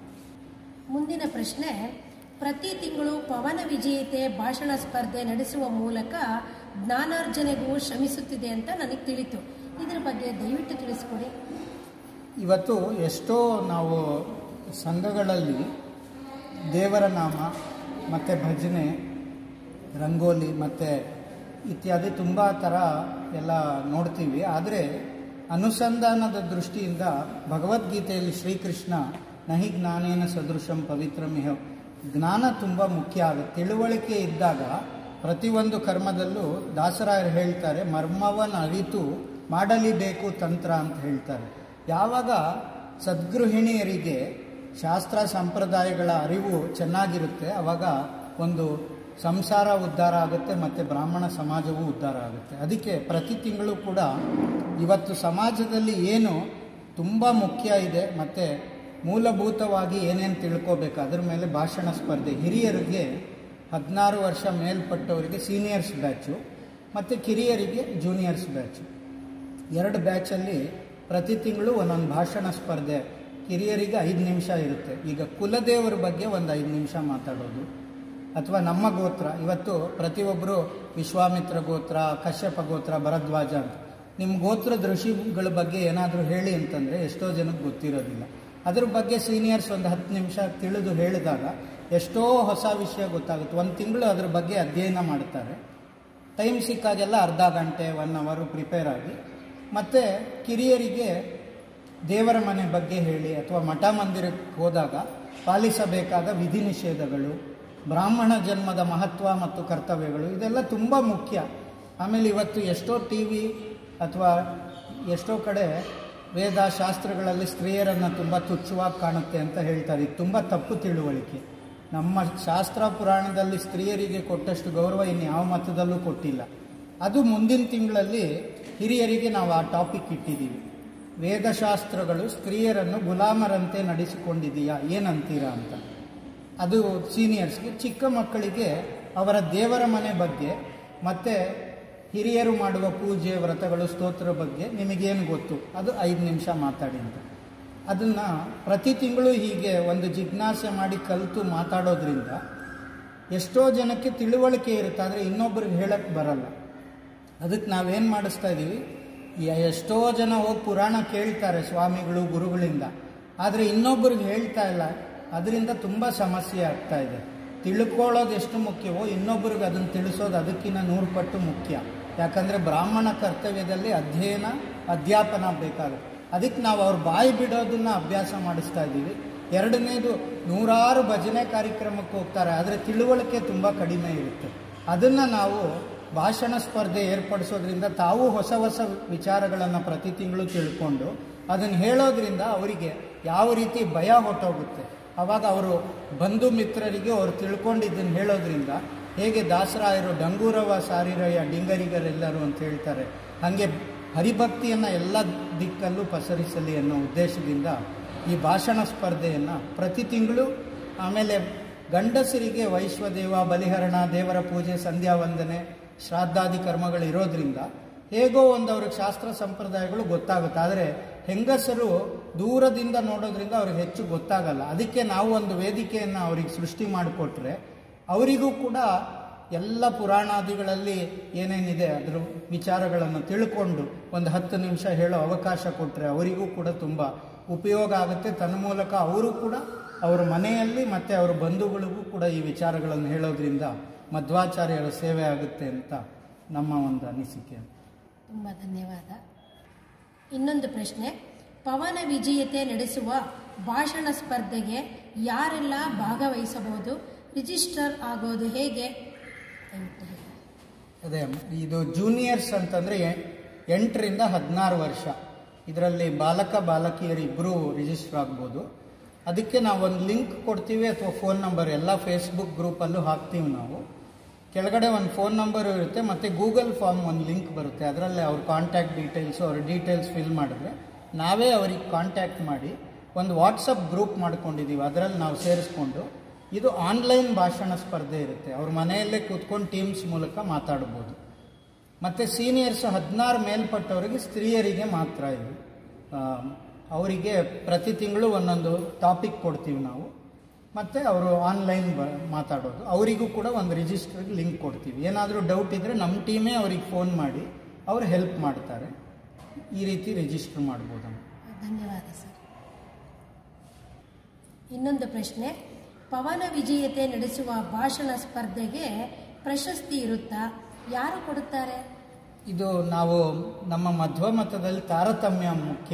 ಮುಂದಿನ ಪ್ರಶ್ನೆ ಪ್ರತಿ ತಿಂಗಳು ಪವನ ವಿಜೇತೆ ಭಾಷಣ ಸ್ಪರ್ಧೆ ನಡೆಸುವ ಮೂಲಕ ಜ್ಞಾನಾರ್ಜನೆಗೂ ಶ್ರಮಿಸುತ್ತಿದೆ ಅಂತ ನನಗೆ ತಿಳಿತು ಇದ್ರ ಬಗ್ಗೆ ದಯವಿಟ್ಟು ತಿಳಿಸ್ಕೊಡಿ
ಇವತ್ತು ಎಷ್ಟೋ ನಾವು ಸಂಘಗಳಲ್ಲಿ ದೇವರ ನಾಮ ಮತ್ತು ಭಜನೆ ರಂಗೋಲಿ ಮತ್ತು ಇತ್ಯಾದಿ ತುಂಬ ಥರ ಎಲ್ಲ ನೋಡ್ತೀವಿ ಆದರೆ ಅನುಸಂಧಾನದ ದೃಷ್ಟಿಯಿಂದ ಭಗವದ್ಗೀತೆಯಲ್ಲಿ ಶ್ರೀಕೃಷ್ಣ ನಹಿ ಜ್ಞಾನೇನ ಸದೃಶಂ ಪವಿತ್ರಮಿಹ ಜ್ಞಾನ ತುಂಬ ಮುಖ್ಯ ಆಗುತ್ತೆ ತಿಳುವಳಿಕೆ ಇದ್ದಾಗ ಪ್ರತಿಯೊಂದು ಕರ್ಮದಲ್ಲೂ ದಾಸರಾಯರು ಹೇಳ್ತಾರೆ ಮರ್ಮವನ್ನು ಅರಿತು ಮಾಡಲಿಬೇಕು ತಂತ್ರ ಅಂತ ಹೇಳ್ತಾರೆ ಯಾವಾಗ ಸದ್ಗೃಹಿಣಿಯರಿಗೆ ಶಾಸ್ತ್ರ ಸಂಪ್ರದಾಯಗಳ ಅರಿವು ಚೆನ್ನಾಗಿರುತ್ತೆ ಆವಾಗ ಒಂದು ಸಂಸಾರ ಉದ್ಧಾರ ಆಗುತ್ತೆ ಮತ್ತು ಬ್ರಾಹ್ಮಣ ಸಮಾಜವೂ ಉದ್ಧಾರ ಆಗುತ್ತೆ ಅದಕ್ಕೆ ಪ್ರತಿ ತಿಂಗಳು ಕೂಡ ಇವತ್ತು ಸಮಾಜದಲ್ಲಿ ಏನು ತುಂಬ ಮುಖ್ಯ ಇದೆ ಮತ್ತು ಮೂಲಭೂತವಾಗಿ ಏನೇನು ತಿಳ್ಕೋಬೇಕು ಅದ್ರ ಮೇಲೆ ಭಾಷಣ ಸ್ಪರ್ಧೆ ಹಿರಿಯರಿಗೆ ಹದಿನಾರು ವರ್ಷ ಮೇಲ್ಪಟ್ಟವರಿಗೆ ಸೀನಿಯರ್ಸ್ ಬ್ಯಾಚು ಮತ್ತು ಕಿರಿಯರಿಗೆ ಜೂನಿಯರ್ಸ್ ಬ್ಯಾಚು ಎರಡು ಬ್ಯಾಚಲ್ಲಿ ಪ್ರತಿ ತಿಂಗಳು ಒಂದೊಂದು ಭಾಷಣ ಸ್ಪರ್ಧೆ ಕಿರಿಯರಿಗೆ ಐದು ನಿಮಿಷ ಇರುತ್ತೆ ಈಗ ಕುಲದೇವರ ಬಗ್ಗೆ ಒಂದು ಐದು ನಿಮಿಷ ಮಾತಾಡೋದು ಅಥವಾ ನಮ್ಮ ಗೋತ್ರ ಇವತ್ತು ಪ್ರತಿಯೊಬ್ಬರು ವಿಶ್ವಾಮಿತ್ರ ಗೋತ್ರ ಕಶ್ಯಪ ಗೋತ್ರ ಭರದ್ವಾಜ ಅಂತ ನಿಮ್ಮ ಗೋತ್ರದ ಋಷಿಗಳ ಬಗ್ಗೆ ಏನಾದರೂ ಹೇಳಿ ಅಂತಂದರೆ ಎಷ್ಟೋ ಜನಕ್ಕೆ ಗೊತ್ತಿರೋದಿಲ್ಲ ಅದ್ರ ಬಗ್ಗೆ ಸೀನಿಯರ್ಸ್ ಒಂದು ಹತ್ತು ನಿಮಿಷ ತಿಳಿದು ಹೇಳಿದಾಗ ಎಷ್ಟೋ ಹೊಸ ವಿಷಯ ಗೊತ್ತಾಗುತ್ತೆ ಒಂದು ತಿಂಗಳು ಅದ್ರ ಬಗ್ಗೆ ಅಧ್ಯಯನ ಮಾಡ್ತಾರೆ ಟೈಮ್ ಸಿಕ್ಕಾಗೆಲ್ಲ ಅರ್ಧ ಗಂಟೆ ಒನ್ ಅವರು ಪ್ರಿಪೇರ್ ಆಗಿ ಮತ್ತು ಕಿರಿಯರಿಗೆ ದೇವರ ಮನೆ ಬಗ್ಗೆ ಹೇಳಿ ಅಥವಾ ಮಠ ಮಂದಿರಕ್ಕೆ ಹೋದಾಗ ಪಾಲಿಸಬೇಕಾದ ವಿಧಿ ನಿಷೇಧಗಳು ಬ್ರಾಹ್ಮಣ ಜನ್ಮದ ಮಹತ್ವ ಮತ್ತು ಕರ್ತವ್ಯಗಳು ಇದೆಲ್ಲ ತುಂಬ ಮುಖ್ಯ ಆಮೇಲೆ ಇವತ್ತು ಎಷ್ಟೋ ಟಿ ವಿ ಅಥವಾ ಎಷ್ಟೋ ಕಡೆ ವೇದ ಶಾಸ್ತ್ರಗಳಲ್ಲಿ ಸ್ತ್ರೀಯರನ್ನು ತುಂಬ ತುಚ್ಛವಾಗಿ ಕಾಣುತ್ತೆ ಅಂತ ಹೇಳ್ತಾರೆ ಇದು ತುಂಬ ತಪ್ಪು ತಿಳುವಳಿಕೆ ನಮ್ಮ ಶಾಸ್ತ್ರ ಪುರಾಣದಲ್ಲಿ ಸ್ತ್ರೀಯರಿಗೆ ಕೊಟ್ಟಷ್ಟು ಗೌರವ ಇನ್ನು ಯಾವ ಮತದಲ್ಲೂ ಕೊಟ್ಟಿಲ್ಲ ಅದು ಮುಂದಿನ ತಿಂಗಳಲ್ಲಿ ಹಿರಿಯರಿಗೆ ನಾವು ಆ ಟಾಪಿಕ್ ಇಟ್ಟಿದ್ದೀವಿ ವೇದಶಾಸ್ತ್ರಗಳು ಸ್ತ್ರೀಯರನ್ನು ಗುಲಾಮರಂತೆ ನಡೆಸಿಕೊಂಡಿದೆಯಾ ಏನಂತೀರಾ ಅಂತ ಅದು ಸೀನಿಯರ್ಸ್ಗೆ ಚಿಕ್ಕ ಮಕ್ಕಳಿಗೆ ಅವರ ದೇವರ ಮನೆ ಬಗ್ಗೆ ಮತ್ತು ಹಿರಿಯರು ಮಾಡುವ ಪೂಜೆ ವ್ರತಗಳು ಸ್ತೋತ್ರ ಬಗ್ಗೆ ನಿಮಗೇನು ಗೊತ್ತು ಅದು ಐದು ನಿಮಿಷ ಮಾತಾಡಿ ಅಂತ ಅದನ್ನು ಪ್ರತಿ ತಿಂಗಳು ಹೀಗೆ ಒಂದು ಜಿಜ್ಞಾಸೆ ಮಾಡಿ ಕಲಿತು ಮಾತಾಡೋದ್ರಿಂದ ಎಷ್ಟೋ ಜನಕ್ಕೆ ತಿಳುವಳಿಕೆ ಇರುತ್ತೆ ಆದರೆ ಇನ್ನೊಬ್ರಿಗೆ ಹೇಳಕ್ಕೆ ಬರಲ್ಲ ಅದಕ್ಕೆ ನಾವೇನು ಮಾಡಿಸ್ತಾ ಇದ್ದೀವಿ ಯ- ಎಷ್ಟೋ ಜನ ಹೋಗಿ ಪುರಾಣ ಕೇಳ್ತಾರೆ ಸ್ವಾಮಿಗಳು ಗುರುಗಳಿಂದ ಆದರೆ ಇನ್ನೊಬ್ರಿಗೆ ಹೇಳ್ತಾ ಇಲ್ಲ ಅದರಿಂದ ತುಂಬ ಸಮಸ್ಯೆ ಆಗ್ತಾ ಇದೆ ತಿಳ್ಕೊಳ್ಳೋದು ಎಷ್ಟು ಮುಖ್ಯವೋ ಇನ್ನೊಬ್ರಿಗೆ ಅದನ್ನು ತಿಳಿಸೋದು ಅದಕ್ಕಿಂತ ನೂರು ಪಟ್ಟು ಮುಖ್ಯ ಯಾಕಂದರೆ ಬ್ರಾಹ್ಮಣ ಕರ್ತವ್ಯದಲ್ಲಿ ಅಧ್ಯಯನ ಅಧ್ಯಾಪನ ಬೇಕಾಗುತ್ತೆ ಅದಕ್ಕೆ ನಾವು ಅವ್ರ ಬಾಯಿ ಬಿಡೋದನ್ನ ಅಭ್ಯಾಸ ಮಾಡಿಸ್ತಾ ಇದ್ದೀವಿ ಎರಡನೇದು ನೂರಾರು ಭಜನೆ ಕಾರ್ಯಕ್ರಮಕ್ಕೆ ಹೋಗ್ತಾರೆ ಆದರೆ ತಿಳುವಳಿಕೆ ತುಂಬ ಕಡಿಮೆ ಇರುತ್ತೆ ಅದನ್ನು ನಾವು ಭಾಷಣ ಸ್ಪರ್ಧೆ ಏರ್ಪಡಿಸೋದ್ರಿಂದ ತಾವು ಹೊಸ ಹೊಸ ವಿಚಾರಗಳನ್ನು ಪ್ರತಿ ತಿಂಗಳು ತಿಳ್ಕೊಂಡು ಅದನ್ನು ಹೇಳೋದ್ರಿಂದ ಅವರಿಗೆ ಯಾವ ರೀತಿ ಭಯ ಹೊಟ್ಟೋಗುತ್ತೆ ಆವಾಗ ಅವರು ಬಂಧು ಮಿತ್ರರಿಗೆ ಅವ್ರು ತಿಳ್ಕೊಂಡಿದ್ದನ್ನು ಹೇಳೋದ್ರಿಂದ ಹೇಗೆ ದಾಸರಾಯರು ಡಂಗೂರವ ಸಾರಿರಯ್ಯ ಡಿಂಗರಿಗರೆಲ್ಲರೂ ಅಂತ ಹೇಳ್ತಾರೆ ಹಾಗೆ ಹರಿಭಕ್ತಿಯನ್ನು ಎಲ್ಲ ದಿಕ್ಕಲ್ಲೂ ಪಸರಿಸಲಿ ಅನ್ನೋ ಉದ್ದೇಶದಿಂದ ಈ ಭಾಷಣ ಸ್ಪರ್ಧೆಯನ್ನು ಪ್ರತಿ ತಿಂಗಳು ಆಮೇಲೆ ಗಂಡಸರಿಗೆ ವೈಶ್ವದೇವ ಬಲಿಹರಣ ದೇವರ ಪೂಜೆ ಸಂಧ್ಯಾ ವಂದನೆ ಶ್ರಾದ್ದಾದಿ ಕರ್ಮಗಳು ಇರೋದ್ರಿಂದ ಹೇಗೋ ಒಂದು ಅವ್ರಿಗೆ ಶಾಸ್ತ್ರ ಸಂಪ್ರದಾಯಗಳು ಗೊತ್ತಾಗುತ್ತೆ ಆದರೆ ಹೆಂಗಸರು ದೂರದಿಂದ ನೋಡೋದ್ರಿಂದ ಅವ್ರಿಗೆ ಹೆಚ್ಚು ಗೊತ್ತಾಗಲ್ಲ ಅದಕ್ಕೆ ನಾವು ಒಂದು ವೇದಿಕೆಯನ್ನು ಅವ್ರಿಗೆ ಸೃಷ್ಟಿ ಮಾಡಿಕೊಟ್ರೆ ಅವರಿಗೂ ಕೂಡ ಎಲ್ಲ ಪುರಾಣಾದಿಗಳಲ್ಲಿ ಏನೇನಿದೆ ಅದರ ವಿಚಾರಗಳನ್ನು ತಿಳ್ಕೊಂಡು ಒಂದು ಹತ್ತು ನಿಮಿಷ ಹೇಳೋ ಅವಕಾಶ ಕೊಟ್ಟರೆ ಅವರಿಗೂ ಕೂಡ ತುಂಬ ಉಪಯೋಗ ಆಗುತ್ತೆ ತನ್ನ ಮೂಲಕ ಅವರು ಕೂಡ ಅವರ ಮನೆಯಲ್ಲಿ ಮತ್ತು ಅವರ ಬಂಧುಗಳಿಗೂ ಕೂಡ ಈ ವಿಚಾರಗಳನ್ನು ಹೇಳೋದ್ರಿಂದ ಮಧ್ವಾಚಾರ್ಯರ ಸೇವೆ ಆಗುತ್ತೆ ಅಂತ ನಮ್ಮ ಒಂದು ಅನಿಸಿಕೆ
ತುಂಬ ಧನ್ಯವಾದ ಇನ್ನೊಂದು ಪ್ರಶ್ನೆ ಪವನ ವಿಜೇತೆ ನಡೆಸುವ ಭಾಷಣ ಸ್ಪರ್ಧೆಗೆ ಯಾರೆಲ್ಲ ಭಾಗವಹಿಸಬಹುದು ರಿಜಿಸ್ಟರ್ ಆಗೋದು ಹೇಗೆ ದಯವಿಟ್ಟು ಹೇಳಿ.
ಅದೇ ಇದು ಜೂನಿಯರ್ಸ್ ಅಂತಂದರೆ ಎಂಟರಿಂದ ಹದಿನಾರು ವರ್ಷ ಇದರಲ್ಲಿ ಬಾಲಕ ಬಾಲಕಿಯರು ಇಬ್ಬರು ರಿಜಿಸ್ಟರ್ ಆಗ್ಬೋದು ಅದಕ್ಕೆ ನಾವು ಒಂದು ಲಿಂಕ್ ಕೊಡ್ತೀವಿ ಅಥವಾ ಫೋನ್ ನಂಬರ್ ಎಲ್ಲ ಫೇಸ್ಬುಕ್ ಗ್ರೂಪಲ್ಲೂ ಹಾಕ್ತೀವಿ ನಾವು ಕೆಳಗಡೆ ಒಂದು ಫೋನ್ ನಂಬರು ಇರುತ್ತೆ ಮತ್ತು ಗೂಗಲ್ ಫಾರ್ಮ್ ಒಂದು ಲಿಂಕ್ ಬರುತ್ತೆ ಅದರಲ್ಲಿ ಅವ್ರ ಕಾಂಟ್ಯಾಕ್ಟ್ ಡೀಟೇಲ್ಸು ಅವ್ರ ಡೀಟೇಲ್ಸ್ ಫಿಲ್ ಮಾಡಿದ್ರೆ ನಾವೇ ಅವ್ರಿಗೆ ಕಾಂಟ್ಯಾಕ್ಟ್ ಮಾಡಿ ಒಂದು ವಾಟ್ಸಪ್ ಗ್ರೂಪ್ ಮಾಡ್ಕೊಂಡಿದ್ದೀವಿ ಅದರಲ್ಲಿ ನಾವು ಸೇರಿಸ್ಕೊಂಡು ಇದು ಆನ್ಲೈನ್ ಭಾಷಣ ಸ್ಪರ್ಧೆ ಇರುತ್ತೆ ಅವ್ರ ಮನೆಯಲ್ಲೇ ಕೂತ್ಕೊಂಡು ಟೀಮ್ಸ್ ಮೂಲಕ ಮಾತಾಡ್ಬೋದು ಮತ್ತು ಸೀನಿಯರ್ಸ್ ಹದಿನಾರು ಮೇಲ್ಪಟ್ಟವರಿಗೆ ಸ್ತ್ರೀಯರಿಗೆ ಮಾತ್ರ ಇದು ಆ, ಅವರಿಗೆ ಪ್ರತಿ ತಿಂಗಳು ಒಂದೊಂದು ಟಾಪಿಕ್ ಕೊಡ್ತೀವಿ ನಾವು ಮತ್ತು ಅವರು ಆನ್ಲೈನ್ ಬ ಮಾತಾಡೋದು ಅವರಿಗೂ ಕೂಡ ಒಂದು ರಿಜಿಸ್ಟರ್ಗೆ ಲಿಂಕ್ ಕೊಡ್ತೀವಿ ಏನಾದರೂ ಡೌಟ್ ಇದ್ದರೆ ನಮ್ಮ ಟೀಮೇ ಅವ್ರಿಗೆ ಫೋನ್ ಮಾಡಿ ಅವರು ಹೆಲ್ಪ್ ಮಾಡ್ತಾರೆ ಈ ರೀತಿ ರಿಜಿಸ್ಟರ್ ಮಾಡ್ಬೋದು
ಧನ್ಯವಾದ ಸರ್ ಇನ್ನೊಂದು ಪ್ರಶ್ನೆ ಪವನ ವಿಜೇತೆ ನಡೆಸುವ ಭಾಷಣ ಸ್ಪರ್ಧೆಗೆ ಪ್ರಶಸ್ತಿ ಇರುತ್ತಾ ಯಾರು ಕೊಡುತ್ತಾರೆ
ಇದು ನಾವು ನಮ್ಮ ಮಧ್ವ ಮತದಲ್ಲಿ ತಾರತಮ್ಯ ಮುಖ್ಯ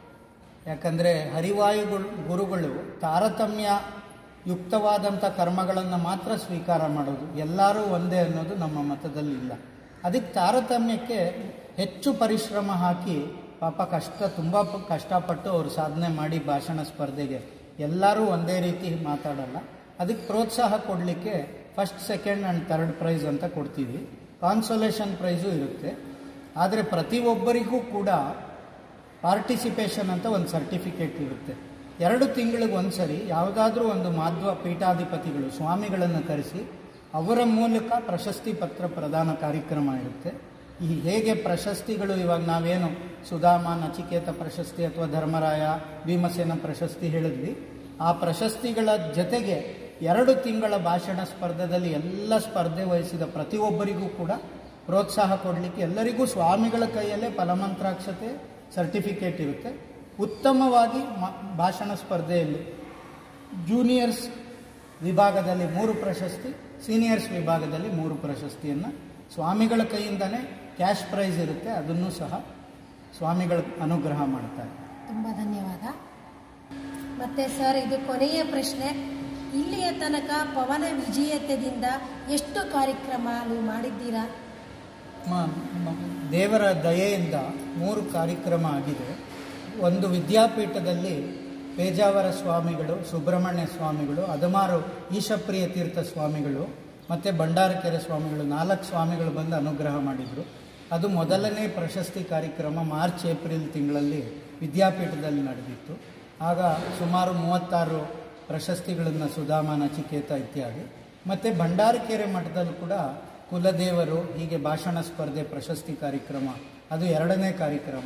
ಯಾಕಂದರೆ ಹರಿವಾಯುಗಳು ಗುರುಗಳು ತಾರತಮ್ಯ ಯುಕ್ತವಾದಂಥ ಕರ್ಮಗಳನ್ನು ಮಾತ್ರ ಸ್ವೀಕಾರ ಮಾಡೋದು ಎಲ್ಲರೂ ಒಂದೇ ಅನ್ನೋದು ನಮ್ಮ ಮತದಲ್ಲಿ ಇಲ್ಲ ಅದಕ್ಕೆ ತಾರತಮ್ಯಕ್ಕೆ ಹೆಚ್ಚು ಪರಿಶ್ರಮ ಹಾಕಿ ಪಾಪ ಕಷ್ಟ ತುಂಬ ಪ- ಕಷ್ಟಪಟ್ಟು ಅವರು ಸಾಧನೆ ಮಾಡಿ ಭಾಷಣ ಸ್ಪರ್ಧೆಗೆ ಎಲ್ಲರೂ ಒಂದೇ ರೀತಿ ಮಾತಾಡಲ್ಲ ಅದಕ್ಕೆ ಪ್ರೋತ್ಸಾಹ ಕೊಡಲಿಕ್ಕೆ first second and third prize ಅಂತ ಕೊಡ್ತೀವಿ ಕಾನ್ಸೋಲೇಷನ್ ಪ್ರೈಸು ಇರುತ್ತೆ ಆದರೆ ಪ್ರತಿಯೊಬ್ಬರಿಗೂ ಕೂಡ ಪಾರ್ಟಿಸಿಪೇಷನ್ ಅಂತ ಒಂದು ಸರ್ಟಿಫಿಕೇಟ್ ಇರುತ್ತೆ ಎರಡು ತಿಂಗಳಿಗೆ ಒಂದ್ಸರಿ ಯಾವುದಾದ್ರೂ ಒಂದು ಮಾಧ್ವ ಪೀಠಾಧಿಪತಿಗಳು ಸ್ವಾಮಿಗಳನ್ನು ಕರೆಸಿ ಅವರ ಮೂಲಕ ಪ್ರಶಸ್ತಿ ಪತ್ರ ಪ್ರದಾನ ಕಾರ್ಯಕ್ರಮ ಇರುತ್ತೆ ಈ ಹೇಗೆ ಪ್ರಶಸ್ತಿಗಳು ಇವಾಗ ನಾವೇನು ಸುಧಾಮ ನಚಿಕೇತ ಪ್ರಶಸ್ತಿ ಅಥವಾ ಧರ್ಮರಾಯ ಭೀಮಸೇನ ಪ್ರಶಸ್ತಿ ಹೇಳಿದ್ವಿ ಆ ಪ್ರಶಸ್ತಿಗಳ ಜೊತೆಗೆ ಎರಡು ತಿಂಗಳ ಭಾಷಣ ಸ್ಪರ್ಧೆಯಲ್ಲಿ ಎಲ್ಲ ಸ್ಪರ್ಧೆ ವಹಿಸಿದ ಪ್ರತಿಯೊಬ್ಬರಿಗೂ ಕೂಡ ಪ್ರೋತ್ಸಾಹ ಕೊಡಲಿಕ್ಕೆ ಎಲ್ಲರಿಗೂ ಸ್ವಾಮಿಗಳ ಕೈಯಲ್ಲೇ ಫಲಮಂತ್ರಾಕ್ಷತೆ ಸರ್ಟಿಫಿಕೇಟ್ ಇರುತ್ತೆ ಉತ್ತಮವಾಗಿ ಮ- ಭಾಷಣ ಸ್ಪರ್ಧೆಯಲ್ಲಿ ಜೂನಿಯರ್ಸ್ ವಿಭಾಗದಲ್ಲಿ ಮೂರು ಪ್ರಶಸ್ತಿ ಸೀನಿಯರ್ಸ್ ವಿಭಾಗದಲ್ಲಿ ಮೂರು ಪ್ರಶಸ್ತಿಯನ್ನು ಸ್ವಾಮಿಗಳ ಕೈಯಿಂದನೇ ಕ್ಯಾಶ್ ಪ್ರೈಸ್ ಇರುತ್ತೆ ಅದನ್ನು ಸಹ ಸ್ವಾಮಿಗಳ ಅನುಗ್ರಹ ಮಾಡ್ತಾರೆ
ತುಂಬ ಧನ್ಯವಾದ ಮತ್ತೆ ಸರ್ ಇದು ಕೊನೆಯ ಪ್ರಶ್ನೆ ಇಲ್ಲಿಯ ತನಕ ಪವನ ವಿಜೇತದಿಂದ ಎಷ್ಟು ಕಾರ್ಯಕ್ರಮ ನೀವು ಮಾಡಿದ್ದೀರಾ
ಮ- ಮ- ದೇವರ ದಯೆಯಿಂದ ಮೂರು ಕಾರ್ಯಕ್ರಮ ಆಗಿದೆ ಒಂದು ವಿದ್ಯಾಪೀಠದಲ್ಲಿ ಪೇಜಾವರ ಸ್ವಾಮಿಗಳು ಸುಬ್ರಹ್ಮಣ್ಯ ಸ್ವಾಮಿಗಳು ಅದಮಾರು ಈಶಪ್ರಿಯ ತೀರ್ಥ ಸ್ವಾಮಿಗಳು ಮತ್ತು ಭಂಡಾರಕೆರೆ ಸ್ವಾಮಿಗಳು ನಾಲ್ಕು ಸ್ವಾಮಿಗಳು ಬಂದು ಅನುಗ್ರಹ ಮಾಡಿದರು ಅದು ಮೊದಲನೇ ಪ್ರಶಸ್ತಿ ಕಾರ್ಯಕ್ರಮ ಮಾರ್ಚ್ ಏಪ್ರಿಲ್ ತಿಂಗಳಲ್ಲಿ ವಿದ್ಯಾಪೀಠದಲ್ಲಿ ನಡೆದಿತ್ತು ಆಗ ಸುಮಾರು ಮೂವತ್ತಾರು ಪ್ರಶಸ್ತಿಗಳನ್ನು ಸುಧಾಮ ನಚಿಕೇತ ಇತ್ಯಾದಿ ಮತ್ತು ಭಂಡಾರಕೆರೆ ಮಠದಲ್ಲಿ ಕೂಡ ಕುಲದೇವರು ಹೀಗೆ ಭಾಷಣ ಸ್ಪರ್ಧೆ ಪ್ರಶಸ್ತಿ ಕಾರ್ಯಕ್ರಮ ಅದು ಎರಡನೇ ಕಾರ್ಯಕ್ರಮ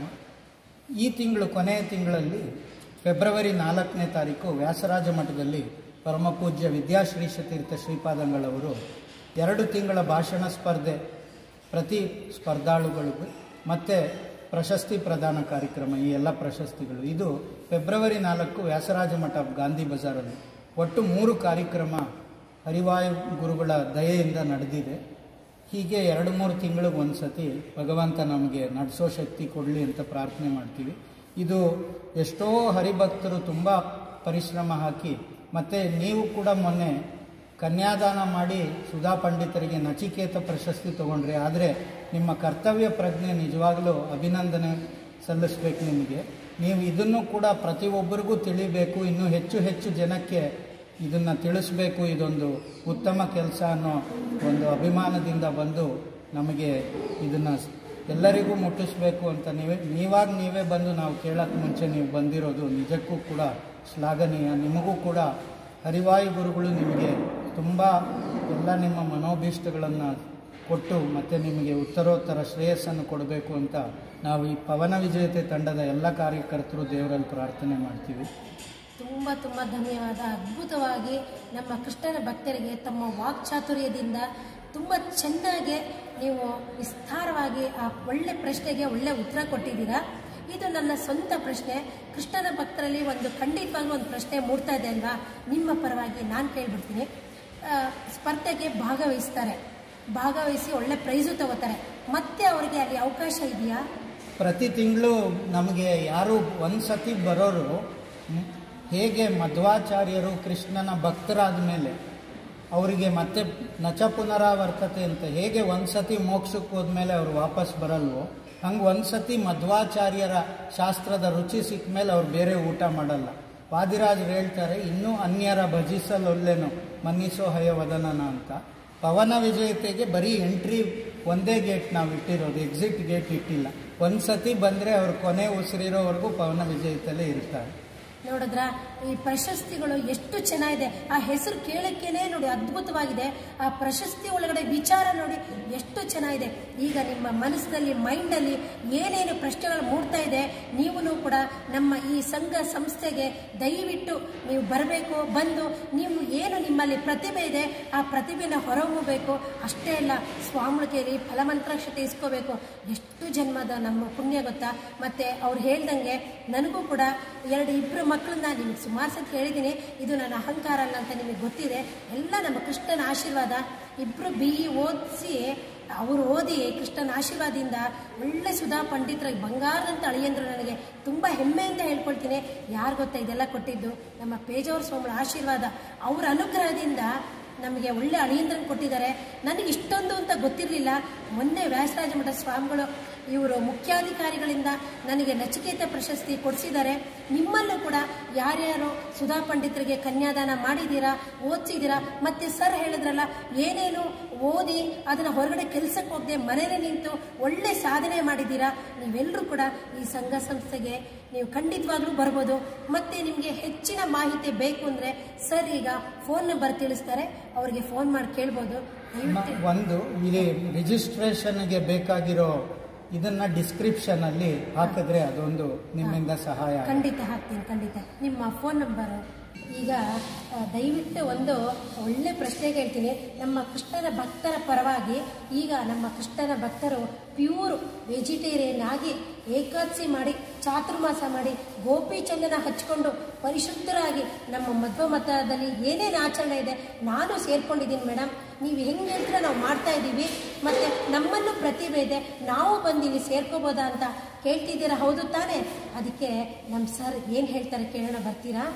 ಈ ತಿಂಗಳು ಕೊನೆಯ ತಿಂಗಳಲ್ಲಿ ಫೆಬ್ರವರಿ ನಾಲ್ಕನೇ ತಾರೀಕು ವ್ಯಾಸರಾಜ ಮಠದಲ್ಲಿ ಪರಮಪೂಜ್ಯ ವಿದ್ಯಾಶ್ರೀಷತೀರ್ಥ ಶ್ರೀಪಾದಂಗಳವರು ಎರಡು ತಿಂಗಳ ಭಾಷಣ ಸ್ಪರ್ಧೆ ಪ್ರತಿ ಸ್ಪರ್ಧಾಳುಗಳಿಗೂ ಮತ್ತು ಪ್ರಶಸ್ತಿ ಪ್ರದಾನ ಕಾರ್ಯಕ್ರಮ ಈ ಎಲ್ಲ ಪ್ರಶಸ್ತಿಗಳು ಇದು ಫೆಬ್ರವರಿ ನಾಲ್ಕು ವ್ಯಾಸರಾಜ ಮಠ ಗಾಂಧಿ ಬಜಾರಲ್ಲಿ ಒಟ್ಟು ಮೂರು ಕಾರ್ಯಕ್ರಮ ಹರಿವಾಯು ಗುರುಗಳ ದಯೆಯಿಂದ ನಡೆದಿದೆ ಹೀಗೆ ಎರಡು ಮೂರು ತಿಂಗಳಿಗೆ ಒಂದು ಸತಿ ಭಗವಂತ ನಮಗೆ ನಡೆಸೋ ಶಕ್ತಿ ಕೊಡಲಿ ಅಂತ ಪ್ರಾರ್ಥನೆ ಮಾಡ್ತೀವಿ ಇದು ಎಷ್ಟೋ ಹರಿಭಕ್ತರು ತುಂಬ ಪರಿಶ್ರಮ ಹಾಕಿ ಮತ್ತು ನೀವು ಕೂಡ ಮೊನ್ನೆ ಕನ್ಯಾದಾನ ಮಾಡಿ ಸುಧಾ ಪಂಡಿತರಿಗೆ ನಚಿಕೇತ ಪ್ರಶಸ್ತಿ ತಗೊಂಡ್ರಿ ಆದರೆ ನಿಮ್ಮ ಕರ್ತವ್ಯ ಪ್ರಜ್ಞೆ ನಿಜವಾಗಲೂ ಅಭಿನಂದನೆ ಸಲ್ಲಿಸ್ಬೇಕು ನಿಮಗೆ ನೀವು ಇದನ್ನು ಕೂಡ ಪ್ರತಿಯೊಬ್ಬರಿಗೂ ತಿಳಿಬೇಕು ಇನ್ನೂ ಹೆಚ್ಚು ಹೆಚ್ಚು ಜನಕ್ಕೆ ಇದನ್ನು ತಿಳಿಸ್ಬೇಕು ಇದೊಂದು ಉತ್ತಮ ಕೆಲಸ ಅನ್ನೋ ಒಂದು ಅಭಿಮಾನದಿಂದ ಬಂದು ನಮಗೆ ಇದನ್ನು ಎಲ್ಲರಿಗೂ ಮುಟ್ಟಿಸ್ಬೇಕು ಅಂತ ನೀವೇ ನೀವಾಗ ನೀವೇ ಬಂದು ನಾವು ಕೇಳೋಕ್ಕೆ ಮುಂಚೆ ನೀವು ಬಂದಿರೋದು ನಿಜಕ್ಕೂ ಕೂಡ ಶ್ಲಾಘನೀಯ ನಿಮಗೂ ಕೂಡ ಹರಿವಾಯು ಗುರುಗಳು ನಿಮಗೆ ತುಂಬ ಎಲ್ಲ ನಿಮ್ಮ ಮನೋಭೀಷ್ಟಗಳನ್ನು ಕೊಟ್ಟು ಮತ್ತು ನಿಮಗೆ ಉತ್ತರೋತ್ತರ ಶ್ರೇಯಸ್ಸನ್ನು ಕೊಡಬೇಕು ಅಂತ ನಾವು ಈ ಪವನ ವಿಜೇತೆ ತಂಡದ ಎಲ್ಲ ಕಾರ್ಯಕರ್ತರು ದೇವರಲ್ಲಿ ಪ್ರಾರ್ಥನೆ ಮಾಡ್ತೀವಿ
ತುಂಬ ತುಂಬ ಧನ್ಯವಾದ ಅದ್ಭುತವಾಗಿ ನಮ್ಮ ಕೃಷ್ಣನ ಭಕ್ತರಿಗೆ ತಮ್ಮ ವಾಕ್ಚಾತುರ್ಯದಿಂದ ತುಂಬ ಚೆನ್ನಾಗಿ ನೀವು ವಿಸ್ತಾರವಾಗಿ ಆ ಒಳ್ಳೆ ಪ್ರಶ್ನೆಗೆ ಒಳ್ಳೆ ಉತ್ತರ ಕೊಟ್ಟಿದ್ದೀರಾ ಇದು ನನ್ನ ಸ್ವಂತ ಪ್ರಶ್ನೆ ಕೃಷ್ಣನ ಭಕ್ತರಲ್ಲಿ ಒಂದು ಖಂಡಿತವಾಗ್ಲೂ ಒಂದು ಪ್ರಶ್ನೆ ಮೂಡ್ತಾ ಇದೆ ಅಲ್ವಾ ನಿಮ್ಮ ಪರವಾಗಿ ನಾನು ಕೇಳ್ಬಿಡ್ತೀನಿ ಆ, ಸ್ಪರ್ಧೆಗೆ ಭಾಗವಹಿಸ್ತಾರೆ ಭಾಗವಹಿಸಿ ಒಳ್ಳೆ ಪ್ರೈಸು ತಗೋತಾರೆ ಮತ್ತೆ ಅವರಿಗೆ ಅಲ್ಲಿ ಅವಕಾಶ ಇದೆಯಾ
ಪ್ರತಿ ತಿಂಗಳು ನಮಗೆ ಯಾರು ಒಂದು ಸತಿ ಬರೋರು ಮ್, ಹೇಗೆ ಮಧ್ವಾಚಾರ್ಯರು ಕೃಷ್ಣನ ಭಕ್ತರಾದ ಮೇಲೆ ಅವರಿಗೆ ಮತ್ತೆ ನಚ ಪುನರಾವರ್ತತೆ ಅಂತ ಹೇಗೆ ಒಂದು ಸತಿ ಮೋಕ್ಷಕ್ಕೆ ಹೋದ್ಮೇಲೆ ಅವ್ರು ವಾಪಸ್ ಬರಲ್ವೋ ಹಂಗೆ ಒಂದು ಸತಿ ಮಧ್ವಾಚಾರ್ಯರ ಶಾಸ್ತ್ರದ ರುಚಿ ಸಿಕ್ಕ ಮೇಲೆ ಅವ್ರು ಬೇರೆ ಊಟ ಮಾಡಲ್ಲ ವಾದಿರಾಜರು ಹೇಳ್ತಾರೆ ಇನ್ನೂ ಅನ್ಯರ ಭಜಿಸಲೊಲ್ಲೆನು ಮನ್ನಿಸೋ ಹಯವದನನ ಅಂತ ಪವನ ವಿಜೇತೆಗೆ ಬರೀ ಎಂಟ್ರಿ ಒಂದೇ ಗೇಟ್ ನಾವು ಇಟ್ಟಿರೋದು ಎಕ್ಸಿಟ್ ಗೇಟ್ ಇಟ್ಟಿಲ್ಲ ಒಂದು ಸತಿ ಬಂದರೆ ಅವ್ರು ಕೊನೆ ಉಸಿರಿರೋವರೆಗೂ ಪವನ ವಿಜೇತಲ್ಲೇ ಇರ್ತಾರೆ
ನೋಡಿದ್ರ ಈ ಪ್ರಶಸ್ತಿಗಳು ಎಷ್ಟು ಚೆನ್ನಾಗಿದೆ ಆ ಹೆಸರು ಕೇಳಕ್ಕೇನೆ ನೋಡಿ ಅದ್ಭುತವಾಗಿದೆ ಆ ಪ್ರಶಸ್ತಿ ಒಳಗಡೆ ವಿಚಾರ ನೋಡಿ ಎಷ್ಟು ಚೆನ್ನಾಗಿದೆ ಈಗ ನಿಮ್ಮ ಮನಸ್ಸಿನಲ್ಲಿ ಮೈಂಡಲ್ಲಿ ಏನೇನು ಪ್ರಶ್ನೆಗಳು ಮೂಡ್ತಾ ಇದೆ ನೀವು ಕೂಡ ನಮ್ಮ ಈ ಸಂಘ ಸಂಸ್ಥೆಗೆ ದಯವಿಟ್ಟು ನೀವು ಬರಬೇಕು ಬಂದು ನೀವು ಏನು ನಿಮ್ಮಲ್ಲಿ ಪ್ರತಿಭೆ ಇದೆ ಆ ಪ್ರತಿಭೆನ ಹೊರಹೊಮ್ಮಬೇಕು ಅಷ್ಟೇ ಅಲ್ಲ ಸ್ವಾಮಿಗಳು ಕೇಳಿ ಫಲಮಂತ್ರಾಕ್ಷತೆ ಇಸ್ಕೋಬೇಕು ಎಷ್ಟು ಜನ್ಮದ ನಮ್ಮ ಪುಣ್ಯ ಗೊತ್ತಾ ಮತ್ತೆ ಅವ್ರು ಹೇಳ್ದಂಗೆ ನನಗೂ ಕೂಡ ಎರಡು ಇಬ್ಬರು ಮಕ್ಕಳನ್ನ ನಿಮಗೆ ಸುಮಾರು ಸತಿ ಹೇಳಿದ್ದೀನಿ ಇದು ನನ್ನ ಅಹಂಕಾರ ಅಲ್ಲ ಅಂತ ನಿಮಗೆ ಗೊತ್ತಿದೆ ಎಲ್ಲ ನಮ್ಮ ಕೃಷ್ಣನ ಆಶೀರ್ವಾದ ಇಬ್ಬರು ಬಿ ಇ ಓದಿಸಿ ಅವರು ಓದಿ ಕೃಷ್ಣನ ಆಶೀರ್ವಾದದಿಂದ ಒಳ್ಳೆ ಸುಧಾ ಪಂಡಿತರಾಗಿ ಬಂಗಾರದಂತ ಅಳಿಯಂದ್ರು ನನಗೆ ತುಂಬ ಹೆಮ್ಮೆಯಿಂದ ಹೇಳ್ಕೊಳ್ತೀನಿ ಯಾರು ಗೊತ್ತಾ ಇದೆಲ್ಲ ಕೊಟ್ಟಿದ್ದು ನಮ್ಮ ಪೇಜಾವರ ಸ್ವಾಮಿಗಳ ಆಶೀರ್ವಾದ ಅವರ ಅನುಗ್ರಹದಿಂದ ನಮಗೆ ಒಳ್ಳೆ ಅಳಿಯಂದ್ರನ್ ಕೊಟ್ಟಿದ್ದಾರೆ ನನಗೆ ಇಷ್ಟೊಂದು ಅಂತ ಗೊತ್ತಿರಲಿಲ್ಲ ಮೊನ್ನೆ ವ್ಯಾಸರಾಜ ಮಠ ಸ್ವಾಮಿಗಳು ಇವರು ಮುಖ್ಯಾಧಿಕಾರಿಗಳಿಂದ ನನಗೆ ನಚಿಕೇತ ಪ್ರಶಸ್ತಿ ಕೊಡಿಸಿದ್ದಾರೆ ನಿಮ್ಮಲ್ಲೂ ಕೂಡ ಯಾರ್ಯಾರು ಸುಧಾ ಪಂಡಿತರಿಗೆ ಕನ್ಯಾದಾನ ಮಾಡಿದ್ದೀರಾ ಓದಿಸಿದ್ದೀರಾ ಮತ್ತೆ ಸರ್ ಹೇಳಿದ್ರಲ್ಲ ಏನೇನು ಓದಿ ಅದನ್ನು ಹೊರಗಡೆ ಕೆಲಸಕ್ಕೆ ಹೋಗದೆ ಮನೇಲಿ ನಿಂತು ಒಳ್ಳೆ ಸಾಧನೆ ಮಾಡಿದ್ದೀರಾ ನೀವೆಲ್ಲರೂ ಕೂಡ ಈ ಸಂಘ ಸಂಸ್ಥೆಗೆ ನೀವು ಖಂಡಿತವಾಗ್ಲೂ ಬರ್ಬೋದು ಮತ್ತೆ ನಿಮಗೆ ಹೆಚ್ಚಿನ ಮಾಹಿತಿ ಬೇಕು ಅಂದರೆ ಸರ್ ಈಗ ಫೋನ್ ನಂಬರ್ ತಿಳಿಸ್ತಾರೆ ಅವರಿಗೆ ಫೋನ್ ಮಾಡಿ ಕೇಳ್ಬೋದು ದಯವಿಟ್ಟು
ಮ- ಒಂದು ಇಲ್ಲಿ ರಿಜಿಸ್ಟ್ರೇಷನ್ಗೆ ಬೇಕಾಗಿರೋ ಇದನ್ನ ಡಿಸ್ಕ್ರಿಪ್ಷನ್ ಅಲ್ಲಿ ಹಾಕಿದ್ರೆ ಅದೊಂದು ನಿಮ್ಮಿಂದ ಸಹಾಯ ಆಗುತ್ತೆ.
ಖಂಡಿತ ಹಾಕ್ತೀನಿ ಖಂಡಿತ ನಿಮ್ಮ ಫೋನ್ ನಂಬರ್ ಈಗ ಆ, ದಯವಿಟ್ಟು ಒಂದು ಒಳ್ಳೆ ಪ್ರಶ್ನೆ ಕೇಳ್ತೀನಿ ನಮ್ಮ ಕೃಷ್ಣನ ಭಕ್ತರ ಪರವಾಗಿ ಈಗ ನಮ್ಮ ಕೃಷ್ಣನ ಭಕ್ತರು ಪ್ಯೂರ್ ವೆಜಿಟೇರಿಯನ್ ಆಗಿ ಏಕಾದಶಿ ಮಾಡಿ ಚಾತುರ್ಮಾಸ ಮಾಡಿ ಗೋಪಿ ಚಂದನ ಹಚ್ಕೊಂಡು ಪರಿಶುದ್ಧರಾಗಿ ನಮ್ಮ ಮಧ್ವ ಮತದಲ್ಲಿ ಏನೇನು ಆಚರಣೆ ಇದೆ ನಾನು ಸೇರ್ಕೊಂಡಿದ್ದೀನಿ ಮೇಡಮ್ ನೀವು ಹೆಂಗೆ ಹೇಳ್ತೀರ ನಾವು ಮಾಡ್ತಾ ಇದ್ದೀವಿ ಮತ್ತು ನಮ್ಮಲ್ಲೂ ಪ್ರತಿಭೆ ಇದೆ ನಾವು ಬಂದು ಇಲ್ಲಿ ಸೇರ್ಕೋಬೋದಾ ಅಂತ ಕೇಳ್ತಿದ್ದೀರಾ ಹೌದು ತಾನೇ ಅದಕ್ಕೆ ನಮ್ಮ ಸರ್ ಏನು ಹೇಳ್ತಾರೆ ಕೇಳೋಣ ಬರ್ತೀರಾ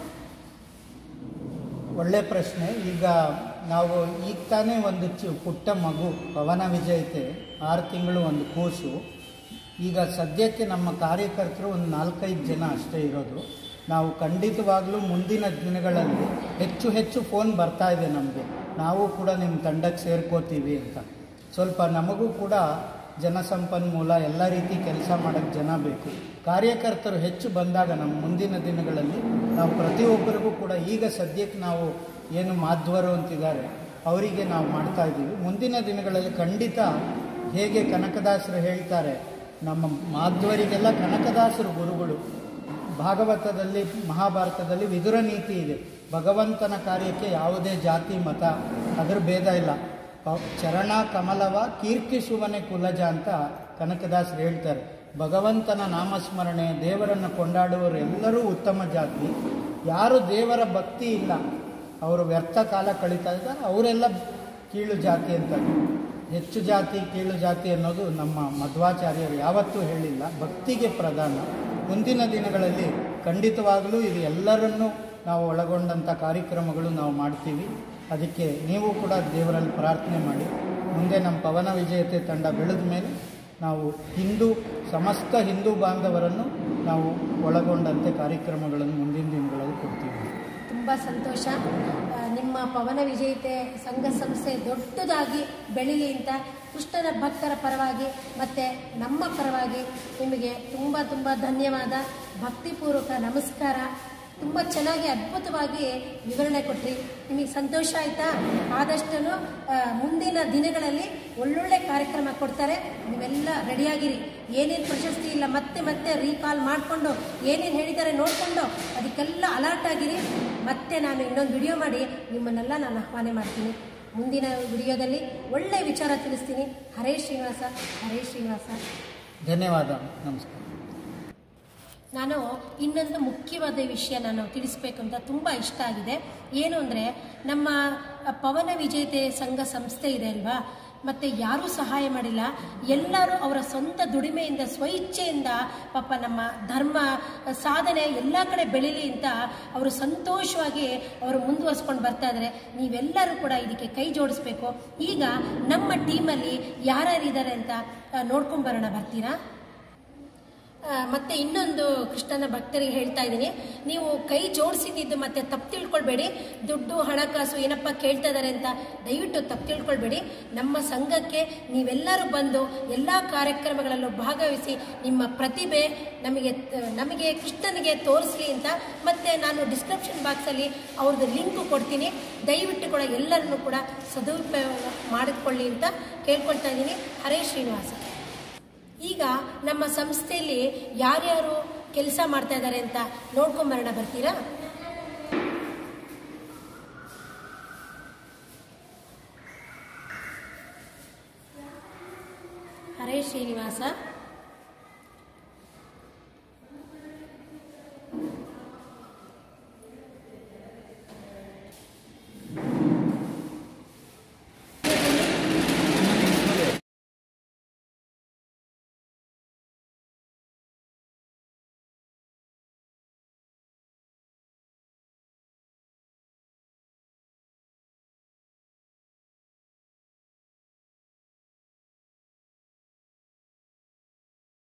ಒಳ್ಳೆ ಪ್ರಶ್ನೆ ಈಗ ನಾವು ಈಗ ತಾನೇ ಒಂದು ಚು ಪುಟ್ಟ ಮಗು ಪವನ ವಿಜಯತೆ ಆರು ತಿಂಗಳು ಒಂದು ಕೂಸು ಈಗ ಸದ್ಯಕ್ಕೆ ನಮ್ಮ ಕಾರ್ಯಕರ್ತರು ಒಂದು ನಾಲ್ಕೈದು ಜನ ಅಷ್ಟೇ ಇರೋದು ನಾವು ಖಂಡಿತವಾಗ್ಲೂ ಮುಂದಿನ ದಿನಗಳಲ್ಲಿ ಹೆಚ್ಚು ಹೆಚ್ಚು ಫೋನ್ ಬರ್ತಾ ಇದೆ ನಮಗೆ ನಾವು ಕೂಡ ನಿಮ್ಮ ತಂಡಕ್ಕೆ ಸೇರ್ಕೋತೀವಿ ಅಂತ ಸ್ವಲ್ಪ ನಮಗೂ ಕೂಡ ಜನಸಂಪನ್ಮೂಲ ಎಲ್ಲ ರೀತಿ ಕೆಲಸ ಮಾಡೋಕ್ಕೆ ಜನ ಬೇಕು ಕಾರ್ಯಕರ್ತರು ಹೆಚ್ಚು ಬಂದಾಗ ನಮ್ಮ ಮುಂದಿನ ದಿನಗಳಲ್ಲಿ ನಾವು ಪ್ರತಿಯೊಬ್ಬರಿಗೂ ಕೂಡ ಈಗ ಸದ್ಯಕ್ಕೆ ನಾವು ಏನು ಮಾಧ್ವರು ಅಂತಿದ್ದಾರೆ ಅವರಿಗೆ ನಾವು ಮಾಡ್ತಾ ಇದ್ದೀವಿ ಮುಂದಿನ ದಿನಗಳಲ್ಲಿ ಖಂಡಿತ ಹೇಗೆ ಕನಕದಾಸರು ಹೇಳ್ತಾರೆ ನಮ್ಮ ಮಾಧ್ವರಿಗೆಲ್ಲ ಕನಕದಾಸರು ಗುರುಗಳು ಭಾಗವತದಲ್ಲಿ ಮಹಾಭಾರತದಲ್ಲಿ ವಿದುರ ನೀತಿ ಇದೆ ಭಗವಂತನ ಕಾರ್ಯಕ್ಕೆ ಯಾವುದೇ ಜಾತಿ ಮತ ಅದರ ಭೇದ ಇಲ್ಲ ಪ- ಚರಣ ಕಮಲವ ಕೀರ್ತಿಸುವನೆ ಕುಲಜ ಅಂತ ಕನಕದಾಸರು ಹೇಳ್ತಾರೆ ಭಗವಂತನ ನಾಮಸ್ಮರಣೆ ದೇವರನ್ನು ಕೊಂಡಾಡುವವರೆಲ್ಲರೂ ಉತ್ತಮ ಜಾತಿ ಯಾರು ದೇವರ ಭಕ್ತಿ ಇಲ್ಲ ಅವರು ವ್ಯರ್ಥ ಕಾಲ ಕಳೀತಾ ಇದ್ದಾರೆ ಅವರೆಲ್ಲ ಕೀಳು ಜಾತಿ ಅಂತ ಹೆಚ್ಚು ಜಾತಿ ಕೀಳು ಜಾತಿ ಅನ್ನೋದು ನಮ್ಮ ಮಧ್ವಾಚಾರ್ಯರು ಯಾವತ್ತೂ ಹೇಳಿಲ್ಲ ಭಕ್ತಿಗೆ ಪ್ರಧಾನ ಮುಂದಿನ ದಿನಗಳಲ್ಲಿ ಖಂಡಿತವಾಗಲೂ ಇದು ಎಲ್ಲರನ್ನೂ ನಾವು ಒಳಗೊಂಡಂಥ ಕಾರ್ಯಕ್ರಮಗಳು ನಾವು ಮಾಡ್ತೀವಿ ಅದಕ್ಕೆ ನೀವು ಕೂಡ ದೇವರಲ್ಲಿ ಪ್ರಾರ್ಥನೆ ಮಾಡಿ ಮುಂದೆ ನಮ್ಮ ಪವನ ವಿಜಯತೆ ತಂಡ ಬೆಳೆದ ಮೇಲೆ ನಾವು ಹಿಂದೂ ಸಮಸ್ತ ಹಿಂದೂ ಬಾಂಧವರನ್ನು ನಾವು ಒಳಗೊಂಡಂತೆ ಕಾರ್ಯಕ್ರಮಗಳನ್ನು ಮುಂದಿನ ದಿನಗಳಲ್ಲಿ ಕೊಡ್ತೀವಿ
ತುಂಬ ಸಂತೋಷ ಆ, ನಿಮ್ಮ ಪವನ ವಿಜೇತೆ ಸಂಘ ಸಂಸ್ಥೆ ದೊಡ್ಡದಾಗಿ ಬೆಳೀಲಿ ಅಂತ ಕೃಷ್ಣನ ಭಕ್ತರ ಪರವಾಗಿ ಮತ್ತು ನಮ್ಮ ಪರವಾಗಿ ನಿಮಗೆ ತುಂಬ ತುಂಬ ಧನ್ಯವಾದ ಭಕ್ತಿಪೂರ್ವಕ ನಮಸ್ಕಾರ ತುಂಬ ಚೆನ್ನಾಗಿ ಅದ್ಭುತವಾಗಿ ವಿವರಣೆ ಕೊಟ್ರಿ ನಿಮಗೆ ಸಂತೋಷ ಆಯಿತಾ ಆದಷ್ಟು ಮುಂದಿನ ದಿನಗಳಲ್ಲಿ ಒಳ್ಳೊಳ್ಳೆ ಕಾರ್ಯಕ್ರಮ ಕೊಡ್ತಾರೆ ನೀವೆಲ್ಲ ರೆಡಿಯಾಗಿರಿ ಏನೇನು ಪ್ರಶಸ್ತಿ ಇಲ್ಲ ಮತ್ತೆ ಮತ್ತೆ ರೀಕಾಲ್ ಮಾಡಿಕೊಂಡು ಏನೇನು ಹೇಳಿದ್ದಾರೆ ನೋಡಿಕೊಂಡು ಅದಕ್ಕೆಲ್ಲ ಅಲರ್ಟ್ ಆಗಿರಿ ಮತ್ತೆ ನಾನು ಇನ್ನೊಂದು ವಿಡಿಯೋ ಮಾಡಿ ನಿಮ್ಮನ್ನೆಲ್ಲ ನಾನು ಆಹ್ವಾನ ಮಾಡ್ತೀನಿ ಮುಂದಿನ ವಿಡಿಯೋದಲ್ಲಿ ಒಳ್ಳೆ ವಿಚಾರ ತಿಳಿಸ್ತೀನಿ ಹರೇ ಶ್ರೀನಿವಾಸ ಹರೇ ಶ್ರೀನಿವಾಸ
ಧನ್ಯವಾದ ನಮಸ್ಕಾರ
ನಾನು ಇನ್ನೊಂದು ಮುಖ್ಯವಾದ ವಿಷಯ ನಾನು ತಿಳಿಸ್ಬೇಕು ಅಂತ ತುಂಬ ಇಷ್ಟ ಆಗಿದೆ ಏನು ಅಂದರೆ ನಮ್ಮ ಪವನ ವಿಜೇತೆ ಸಂಘ ಸಂಸ್ಥೆ ಇದೆ ಅಲ್ವಾ ಮತ್ತು ಯಾರೂ ಸಹಾಯ ಮಾಡಿಲ್ಲ ಎಲ್ಲರೂ ಅವರ ಸ್ವಂತ ದುಡಿಮೆಯಿಂದ ಸ್ವಇಚ್ಛೆಯಿಂದ ಪಾಪ ನಮ್ಮ ಧರ್ಮ ಸಾಧನೆ ಎಲ್ಲ ಕಡೆ ಬೆಳೀಲಿ ಅಂತ ಅವರು ಸಂತೋಷವಾಗಿ ಅವರು ಮುಂದುವರ್ಸ್ಕೊಂಡು ಬರ್ತಾ ಇದ್ದಾರೆ ನೀವೆಲ್ಲರೂ ಕೂಡ ಇದಕ್ಕೆ ಕೈ ಜೋಡಿಸ್ಬೇಕು ಈಗ ನಮ್ಮ ಟೀಮಲ್ಲಿ ಯಾರ್ಯಾರಿದ್ದಾರೆ ಅಂತ ನೋಡ್ಕೊಂಬರೋಣ ಬರ್ತೀರಾ ಆ, ಮತ್ತೆ ಇನ್ನೊಂದು ಕೃಷ್ಣನ ಭಕ್ತರಿಗೆ ಹೇಳ್ತಾ ಇದ್ದೀನಿ ನೀವು ಕೈ ಜೋಡಿಸಿದ್ದು ಮತ್ತೆ ತಪ್ಪು ತಿಳ್ಕೊಳ್ಬೇಡಿ ದುಡ್ಡು ಹಣಕಾಸು ಏನಪ್ಪ ಕೇಳ್ತಾ ಇದ್ದಾರೆ ಅಂತ ದಯವಿಟ್ಟು ತಪ್ಪು ತಿಳ್ಕೊಳ್ಬೇಡಿ ನಮ್ಮ ಸಂಘಕ್ಕೆ ನೀವೆಲ್ಲರೂ ಬಂದು ಎಲ್ಲ ಕಾರ್ಯಕ್ರಮಗಳಲ್ಲೂ ಭಾಗವಹಿಸಿ ನಿಮ್ಮ ಪ್ರತಿಭೆ ನಮಗೆ ನಮಗೆ ಕೃಷ್ಣನಿಗೆ ತೋರಿಸ್ಲಿ ಅಂತ ಮತ್ತೆ ನಾನು ಡಿಸ್ಕ್ರಿಪ್ಷನ್ ಬಾಕ್ಸಲ್ಲಿ ಅವ್ರದ್ದು ಲಿಂಕ್ ಕೊಡ್ತೀನಿ ದಯವಿಟ್ಟು ಕೂಡ ಎಲ್ಲರನ್ನೂ ಕೂಡ ಸದುಪಯೋಗ ಮಾಡಿಕೊಳ್ಳಿ ಅಂತ ಕೇಳ್ಕೊಳ್ತಾ ಇದ್ದೀನಿ ಹರೇ ಶ್ರೀನಿವಾಸ ಈಗ ನಮ್ಮ ಸಂಸ್ಥೆಯಲ್ಲಿ ಯಾರ್ಯಾರು ಕೆಲಸ ಮಾಡ್ತಾ ಇದ್ದಾರೆ ಅಂತ ನೋಡ್ಕೊಂಬರೋಣ ಬರ್ತೀರಾ ಹರೇ ಶ್ರೀನಿವಾಸ